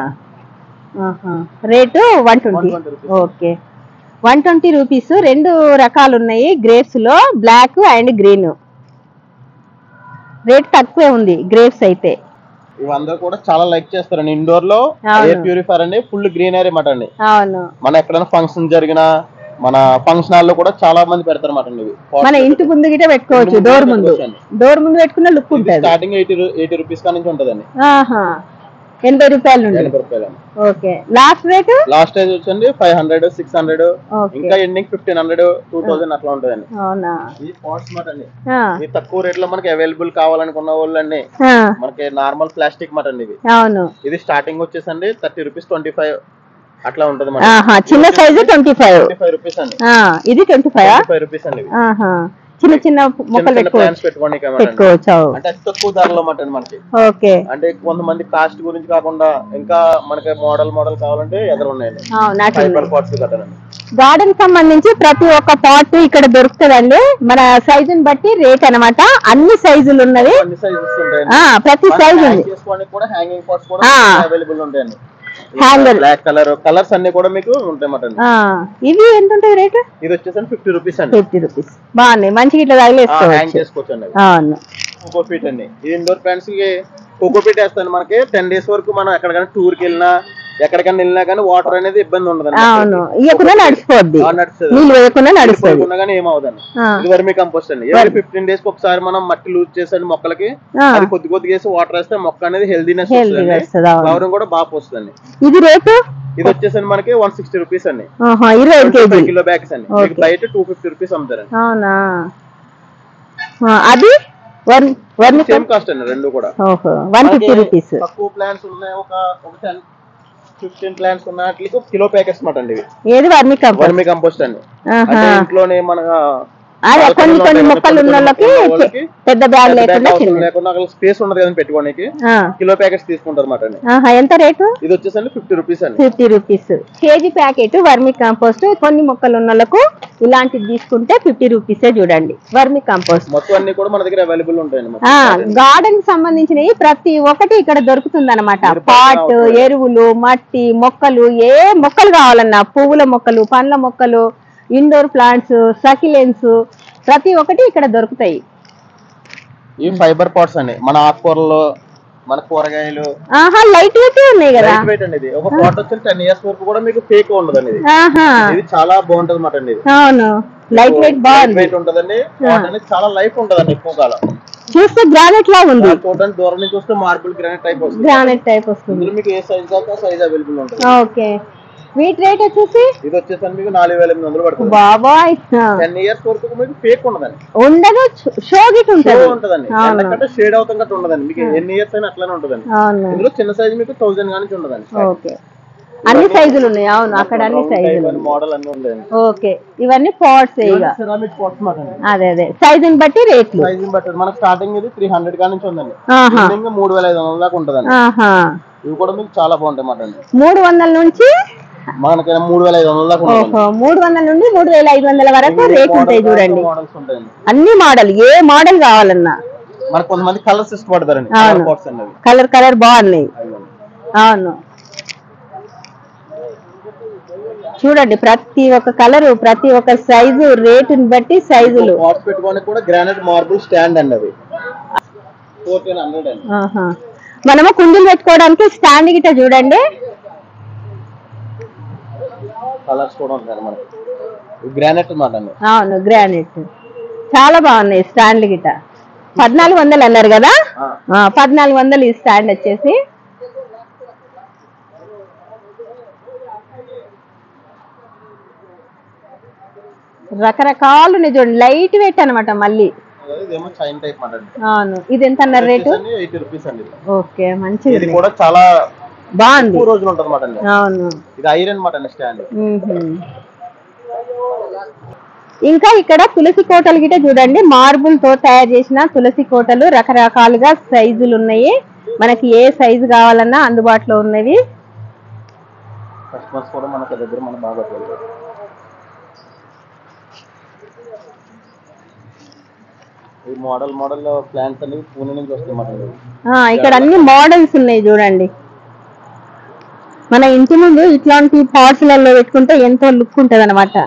[SPEAKER 1] ఆహా rate one twenty
[SPEAKER 2] 120 rupees.
[SPEAKER 1] Okay one twenty rupees రెండు రకాలు ఉన్నాయి గ్రేప్స్ లో బ్లాక్ అండ్ గ్రీన్ రేట్ తక్కువే ఉంది గ్రేప్స్ అయితే
[SPEAKER 2] ఇవందరూ కూడా చాలా లైక్ చేస్తారండి ఇండోర్ లో
[SPEAKER 1] అవును.
[SPEAKER 2] ఎయిర్ ప్యూరిఫైర్ అండి ఫుల్ గ్రీనరీ మాట అండి
[SPEAKER 1] అవును
[SPEAKER 2] మన ఎక్కడైనా ఫంక్షన్ జరిగినా మన ఫంక్షన్ హాల్లో కూడా చాలా మంది పెడతారు మాట ఇవి
[SPEAKER 1] మన ఇంటి ముందు గిట పెట్టుకోవచ్చు
[SPEAKER 2] ఇంటి ముందు
[SPEAKER 1] డోర్ ముందు
[SPEAKER 2] పెట్టుకోవచ్చండి.
[SPEAKER 1] డోర్ ముందు పెట్టుకున్న లుక్ ఉంటుంది
[SPEAKER 2] స్టార్టింగ్ ఎయిటీ ఎయిటీ రూపీస్ కా నుంచి ఉంటదండి
[SPEAKER 1] ఆహా ఎనభై రూపాయల నుండి
[SPEAKER 2] ఎనభై రూపాయలు
[SPEAKER 1] okay last rate
[SPEAKER 2] last price వచ్చండి five hundred six hundred
[SPEAKER 1] okay
[SPEAKER 2] ఇంకా ending fifteen hundred two thousand అట్లా ఉంటదండి
[SPEAKER 1] అవునా
[SPEAKER 2] ఈ పాట్స్ మాట అండి
[SPEAKER 1] ఆ,
[SPEAKER 2] ఈ తక్కువ రేట్ లో మనకి అవైలబుల్ కావాలనుకున్న వాళ్ళు అండి
[SPEAKER 1] ఆ,
[SPEAKER 2] మనకి నార్మల్ ప్లాస్టిక్ మాట అండి ఇది
[SPEAKER 1] అవును
[SPEAKER 2] ఇది స్టార్టింగ్ వచ్చేసండి థర్టీ రూపీస్ ట్వంటీ ఫైవ్ అట్లా ఉంటది
[SPEAKER 1] ఆహా చిన్న size twenty five
[SPEAKER 2] twenty five rupees అండి
[SPEAKER 1] ఇది twenty five
[SPEAKER 2] twenty five rupees అండి ఇవి.
[SPEAKER 1] ఆహా చిన్న చిన్న
[SPEAKER 2] చిన్న
[SPEAKER 1] మొక్కలు
[SPEAKER 2] చిన్న ప్లాన్స్
[SPEAKER 1] పెట్టుకోవచ్చు
[SPEAKER 2] పెట్టుకోండి
[SPEAKER 1] పెట్టుకోవచ్చు అవు.
[SPEAKER 2] అంటే అతి తక్కువ ధరలో మటన్ మనకి
[SPEAKER 1] ఓకే
[SPEAKER 2] అంటే కొంతమంది కాస్ట్ గురించి కాకుండా ఇంకా మనకి మోడల్ మోడల్ కావాలంటే ఎదురు ఉన్నాయండి
[SPEAKER 1] అవును నాటి
[SPEAKER 2] ఫైబర్ పాట్స్ కట్టనండి
[SPEAKER 1] గార్డెన్ సంబంధించి ప్రతి ఒక్క పాట్ ఇక్కడ దొరుకుతుందండి మన సైజుని బట్టి రేట్ అన్నమాట అన్ని సైజులు ఉన్నవి
[SPEAKER 2] అన్ని సైజెస్ ఉంటాయండి
[SPEAKER 1] ఆ ప్రతి సైజు ఉంది
[SPEAKER 2] హ్యాంగ్ చేసుకోవడానికి కూడా హ్యాంగింగ్ పాట్స్ కూడా
[SPEAKER 1] ఆ.
[SPEAKER 2] అవైలబుల్ ఉంటాయండి
[SPEAKER 1] Hanger.
[SPEAKER 2] బ్లాక్ కలర్ కలర్స్ అన్ని కూడా మీకు ఉంటాయి మటన్
[SPEAKER 1] ఆ, ఇవి ఎంత ఉంటుంది రేటు
[SPEAKER 2] ఇది వచ్చేసి ఫిఫ్టీ రూపీస్ అండి
[SPEAKER 1] ఫిఫ్టీ రూపీస్ బాగున్నాయి మంచిగా ఇట్లా
[SPEAKER 2] హ్యాంగ్
[SPEAKER 1] తగిలేసుకోవచ్చు
[SPEAKER 2] చేసుకోవచ్చు అండి
[SPEAKER 1] అవును
[SPEAKER 2] కోకోపీట్ అండి ఇది ఇండోర్ ప్లాంట్స్ కి కోకోపీట్ వేస్తాను మనకి టెన్ డేస్ వరకు మనం ఎక్కడికైనా టూర్ కి వెళ్ళినా ఎక్కడికైనా వెళ్ళినా కానీ వాటర్ అనేది ఇబ్బంది ఉండదు
[SPEAKER 1] అవును ఇవ్వకుండా నడిచిపోద్ది
[SPEAKER 2] నడుస్తుంది
[SPEAKER 1] నీళ్ళు వేయకుండా నడుస్తుంది
[SPEAKER 2] పడుకున్నా కానీ ఏమవుదండి
[SPEAKER 1] ఆ,
[SPEAKER 2] ఇది వర్మి కంపోస్ట్ అండి ఎవరి ఫిఫ్టీన్ డేస్ కి ఒకసారి మనం మట్టి లూజ్ చేసండి మొక్కలకి
[SPEAKER 1] ఆ,
[SPEAKER 2] అది కొద్ది కొద్దిగా వేసి వాటర్ వేస్తే మొక్క అనేది హెల్దీనెస్
[SPEAKER 1] హెల్తీగా
[SPEAKER 2] వస్తుంది
[SPEAKER 1] వస్తుంది అవును
[SPEAKER 2] ఫ్లవరింగ్ కూడా బాగా పోస్తుంది
[SPEAKER 1] ఇది రేటు
[SPEAKER 2] ఇది వచ్చేసండి మనకి వన్ సిక్స్టీ రూపీస్ అండి
[SPEAKER 1] ఆహా, ఇరవై ఐదు కేజీలు
[SPEAKER 2] కిలో బ్యాగ్స్ అండి మీకు బయట టూ ఫిఫ్టీ రూపీస్ అమ్ముతారండి
[SPEAKER 1] అవునా ఆ, అది వన్ వన్
[SPEAKER 2] సేమ్ కాస్ట్ అండి రెండు కూడా
[SPEAKER 1] ఓహో వన్ ఫిఫ్టీ
[SPEAKER 2] మనకి
[SPEAKER 1] రూపీస్
[SPEAKER 2] తక్కువ ప్లాన్స్ ఉన్నాయి ఒక ఒక టెన్ ఫిఫ్టీన్ ప్లాన్స్ ఉన్న వాటికి కిలో ప్యాకెట్స్ మాట అండి ఇవి
[SPEAKER 1] ఏది వర్మి కంపోస్ట్
[SPEAKER 2] వర్మి కంపోస్ట్ అండి
[SPEAKER 1] ఆహా
[SPEAKER 2] అంటే ఇంట్లోనే మన
[SPEAKER 1] అదే కొన్ని
[SPEAKER 2] balcony
[SPEAKER 1] కొన్ని
[SPEAKER 2] లో
[SPEAKER 1] మొక్కలు ఉన్న వాళ్ళకి
[SPEAKER 2] ఉన్న వాళ్ళకి
[SPEAKER 1] పెద్ద బ్యాగ్
[SPEAKER 2] పెద్ద
[SPEAKER 1] లేకుండా
[SPEAKER 2] bag అవసరం
[SPEAKER 1] చిన్న
[SPEAKER 2] లేకుండా అక్కడ స్పేస్ ఉండదు కదా పెట్టుకోనికి
[SPEAKER 1] ఆ.
[SPEAKER 2] కిలో ప్యాకెట్స్ తీసుకుంటారు అనమాట అండి
[SPEAKER 1] ఆహా, ఎంత రేటు
[SPEAKER 2] ఇది వచ్చేసండి ఫిఫ్టీ రూపీస్ అండి
[SPEAKER 1] fifty rupees KG packet vermicompost కొన్ని మొక్కలు ఉన్న వాళ్ళకు ఇలాంటిది తీసుకుంటే ఫిఫ్టీ రూపీసే చూడండి వర్మి కంపోస్ట్
[SPEAKER 2] మొత్తం అన్ని కూడా మన దగ్గర అవైలబుల్ ఉంటాయండి మొత్తం.
[SPEAKER 1] ఆ గార్డెన్ కి సంబంధించినవి ప్రతి ఒక్కటి ఇక్కడ దొరుకుతుంది అనమాట
[SPEAKER 2] మీరు
[SPEAKER 1] పాట్
[SPEAKER 2] పక్కన
[SPEAKER 1] ఎరువులు మట్టి మొక్కలు ఏ మొక్కలు కావాలన్నా పువ్వుల మొక్కలు పండ్ల మొక్కలు ఇండోర్ ప్లాంట్స్ సకిలెన్స్ ప్రతి ఒక్కటి ఇక్కడ దొరుకుతాయి
[SPEAKER 2] ఈ ఫైబర్ పాట్స్ అండి మన ఆకుకూరలు మన కూరగాయలు
[SPEAKER 1] ఆహా లైట్ వెయిట్ ఉన్నాయి కదా
[SPEAKER 2] లైట్ వెయిట్ అండి ఇది ఒక పాట్ వచ్చి టెన్ ఇయర్స్ వరకు కూడా మీకు ఫేక్ ఉండదండి ఇది
[SPEAKER 1] ఆహా
[SPEAKER 2] ఇది చాలా బాగుంటది అన్నమాట అండి ఇది
[SPEAKER 1] అవును లైట్ వెయిట్ బాగుంది
[SPEAKER 2] వెయిట్ ఉంటదండి పాట్ అనేది చాలా లైఫ్ ఉంటదండి ఎక్కువ కాలం
[SPEAKER 1] చూస్తే గ్రానైట్ లా ఉంది
[SPEAKER 2] చూడడానికి దూరం నుంచి చూస్తే మార్బుల్ గ్రానైట్ టైప్ వస్తుంది
[SPEAKER 1] గ్రానైట్ టైప్ వస్తుంది
[SPEAKER 2] ఇందులో మీకు ఏ సైజ్ కాక సైజ్ అవైలబుల్ ఉంటుంది
[SPEAKER 1] ఓకే వీటి రేట్ వచ్చేసి
[SPEAKER 2] ఇది వచ్చేసరికి మీకు నాలుగు వేల ఎనిమిది వందలు పడుతుంది
[SPEAKER 1] బాబాయ్ ఆ.
[SPEAKER 2] టెన్ ఇయర్స్ వరకు మీకు ఫేక్ ఉండదండి
[SPEAKER 1] ఉండదు షో గిట్
[SPEAKER 2] షో
[SPEAKER 1] ఉంటది
[SPEAKER 2] ఉంటదండి
[SPEAKER 1] అవును.
[SPEAKER 2] ఎందుకంటే షేడ్ అవుతాం గట్ట ఉండదండి మీకు ఎన్ని ఇయర్స్ అయినా అట్లానే ఉంటదండి
[SPEAKER 1] అవును
[SPEAKER 2] ఇందులో చిన్న సైజ్ మీకు థౌసండ్ కానీ ఉండదండి
[SPEAKER 1] ఓకే అన్ని సైజులు ఉన్నాయి అవును అక్కడ అన్ని సైజులు
[SPEAKER 2] మోడల్ అన్ని ఉంటాయండి
[SPEAKER 1] ఓకే ఇవన్నీ పాట్స్ ఇక
[SPEAKER 2] సిరామిక్ పాట్స్ మాట
[SPEAKER 1] అదే అదే సైజుని బట్టి రేట్లు
[SPEAKER 2] సైజ్ బట్టి మనకి స్టార్టింగ్ ఇది త్రీ హండ్రెడ్ కా నుంచి ఉందండి
[SPEAKER 1] ఆహా
[SPEAKER 2] ఇంకా మూడు వేల ఐదు వందల దాకా ఉంటదండి
[SPEAKER 1] ఆహా
[SPEAKER 2] ఇవి కూడా మీకు చాలా బాగుంటాయి మాట అండి
[SPEAKER 1] మూడు వందల నుంచి
[SPEAKER 2] మనకి మూడు వేల ఐదు వందల దాకా ఉంటుంది
[SPEAKER 1] ఓహో మూడు వందల నుండి మూడు వేల ఐదు వందల వరకు రేట్ ఉంటాయి చూడండి
[SPEAKER 2] మోడల్స్ ఉంటాయండి
[SPEAKER 1] అన్ని మోడల్ ఏ మోడల్ కావాలన్నా
[SPEAKER 2] మనకు కొంతమంది కలర్స్ ఇష్టపడతారండి
[SPEAKER 1] అవును.
[SPEAKER 2] కలర్ పాట్స్ అన్నవి
[SPEAKER 1] కలర్ కలర్ బాగున్నాయి అవును చూడండి ప్రతి ఒక్క కలర్ ప్రతి ఒక్క సైజు రేటుని బట్టి సైజులు
[SPEAKER 2] పాట్స్ పెట్టుకోవడానికి కూడా గ్రానైట్ మార్బుల్ స్టాండ్ అండి అవి ఫోర్టీన్ హండ్రెడ్ అండి
[SPEAKER 1] ఆహా. మనము కుండీలు పెట్టుకోవడానికి స్టాండ్ గిట్ట చూడండి
[SPEAKER 2] కలర్స్ కూడా ఉంటాయి మనకి గ్రానైట్ అన్నమాట అండి
[SPEAKER 1] అవును గ్రానైట్ చాలా బాగున్నాయి స్టాండ్లు గిట్ట పద్నాలుగు వందలు అన్నారు కదా
[SPEAKER 2] ఆ.
[SPEAKER 1] ఆ, పద్నాలుగు వందలు ఈ స్టాండ్ వచ్చేసి రకరకాలు ఉన్నాయి చూడండి లైట్ వెయిట్ అన్నమాట మళ్ళీ
[SPEAKER 2] ఇదేమో చైన్ టైప్ మాట అండి
[SPEAKER 1] అవును ఇది ఎంత అన్నారు రేటు
[SPEAKER 2] ఎయిటీ రూపీస్ అండి ఇది.
[SPEAKER 1] ఓకే మంచిది
[SPEAKER 2] ఇది కూడా చాలా
[SPEAKER 1] బాగుంది
[SPEAKER 2] ఎక్కువ రోజులు ఉంటుంది మాట అండి
[SPEAKER 1] అవును
[SPEAKER 2] ఇది ఐరన్ మాట అండి స్టాండ్
[SPEAKER 1] మ్మ్హ్మ్. ఇంకా ఇక్కడ తులసి కోటలు గిట్ట చూడండి మార్బుల్ తో తయారు చేసిన తులసి కోటలు రకరకాలుగా సైజులు ఉన్నాయి మనకి ఏ సైజు కావాలన్నా అందుబాటులో ఉన్నవి
[SPEAKER 2] కస్టమర్స్ కూడా మనకు దగ్గర మన బాగా తెలుసు. ఈ మోడల్ మోడల్ ప్లాంట్స్ అనేవి పూణే నుంచి వస్తాయి మాట అండి.
[SPEAKER 1] ఆ, ఇక్కడ అన్ని మోడల్స్ ఉన్నాయి చూడండి మన ఇంటి ముందు ఇట్లాంటి పాట్స్లలో పెట్టుకుంటే ఎంతో లుక్ ఉంటది అనమాట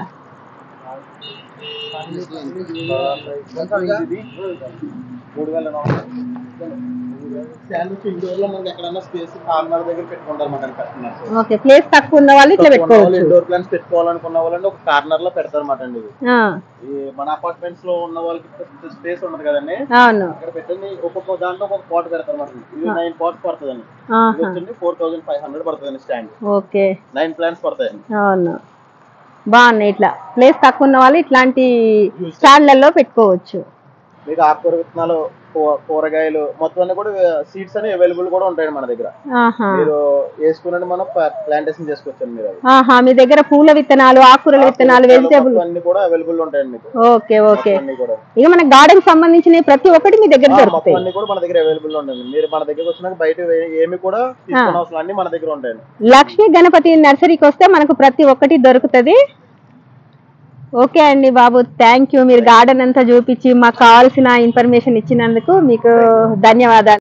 [SPEAKER 2] మూడు వేల స్టాండ్ ఇండోర్ లో మనకి ఎక్కడైనా స్పేస్ కార్నర్ దగ్గర పెట్టుకుంటారు మాట కస్టమర్స్
[SPEAKER 1] ఓకే ప్లేస్ తక్కువ ఉన్న వాళ్ళు ఇట్లా పెట్టుకోవచ్చు
[SPEAKER 2] ఇండోర్ ప్లాంట్స్ పెట్టుకోవాలనుకున్న వాళ్ళంటే ఒక కార్నర్ లో పెడతారు మాట అండి ఇది
[SPEAKER 1] ఆ,
[SPEAKER 2] ఈ మన అపార్ట్మెంట్స్ లో ఉన్న వాళ్ళకి స్పేస్ ఉండదు కదండి
[SPEAKER 1] అవును
[SPEAKER 2] ఇక్కడ పెట్టండి ఒక్కొక్క దాంట్లో ఒక్కొక్క పాట్ పెడతారు మాట ఇది నైన్ పాట్స్ పడుతుందండి ఇది
[SPEAKER 1] ఆహా
[SPEAKER 2] వచ్చండి ఫోర్ థౌసండ్ ఫైవ్ హండ్రెడ్ పడుతుందండి స్టాండ్
[SPEAKER 1] ఓకే
[SPEAKER 2] నైన్ ప్లాంట్స్ పడతాయండి
[SPEAKER 1] అవును బాగున్నాయి ఇట్లా ప్లేస్ తక్కువ ఉన్న వాళ్ళు ఇట్లాంటి స్టాండ్లలో పెట్టుకోవచ్చు
[SPEAKER 2] మీకు ఆకుకూర విత్తనాలు కూ- కూరగాయలు మొత్తం అన్ని కూడా సీడ్స్ అని అవైలబుల్ కూడా ఉంటాయండి మన దగ్గర
[SPEAKER 1] ఆహా
[SPEAKER 2] మీరు వేసుకున్నట్టు మనం ప్లాంటేషన్ చేసుకోవచ్చండి మీరు అవి
[SPEAKER 1] ఆహా మీ దగ్గర పూల విత్తనాలు ఆకుకూరల విత్తనాలు వెజిటేబుల్
[SPEAKER 2] మొత్తం అన్ని కూడా అవైలబుల్ ఉంటాయండి మీకు
[SPEAKER 1] ఓకే ఓకే
[SPEAKER 2] అన్ని కూడా
[SPEAKER 1] ఇక మన గార్డెన్ సంబంధించిన ప్రతి ఒక్కటి మీ దగ్గర
[SPEAKER 2] ఆ, మొత్తం
[SPEAKER 1] దొరుకుతాయి
[SPEAKER 2] అన్ని కూడా మన దగ్గర అవైలబుల్ ఉంటుంది మీరు మన దగ్గరకు వచ్చినాక బయట ఏ- ఏమి కూడా తీసుకునే అవసరం అన్ని మన దగ్గర ఉంటాయండి
[SPEAKER 1] లక్ష్మీ గణపతి నర్సరీకి వస్తే మనకు ప్రతి ఒక్కటి దొరుకుతది ఓకే అండి బాబు థ్యాంక్ యూ మీరు గార్డెన్ అంతా చూపించి మాకు కావాల్సిన ఇన్ఫర్మేషన్ ఇచ్చినందుకు మీకు ధన్యవాదాలు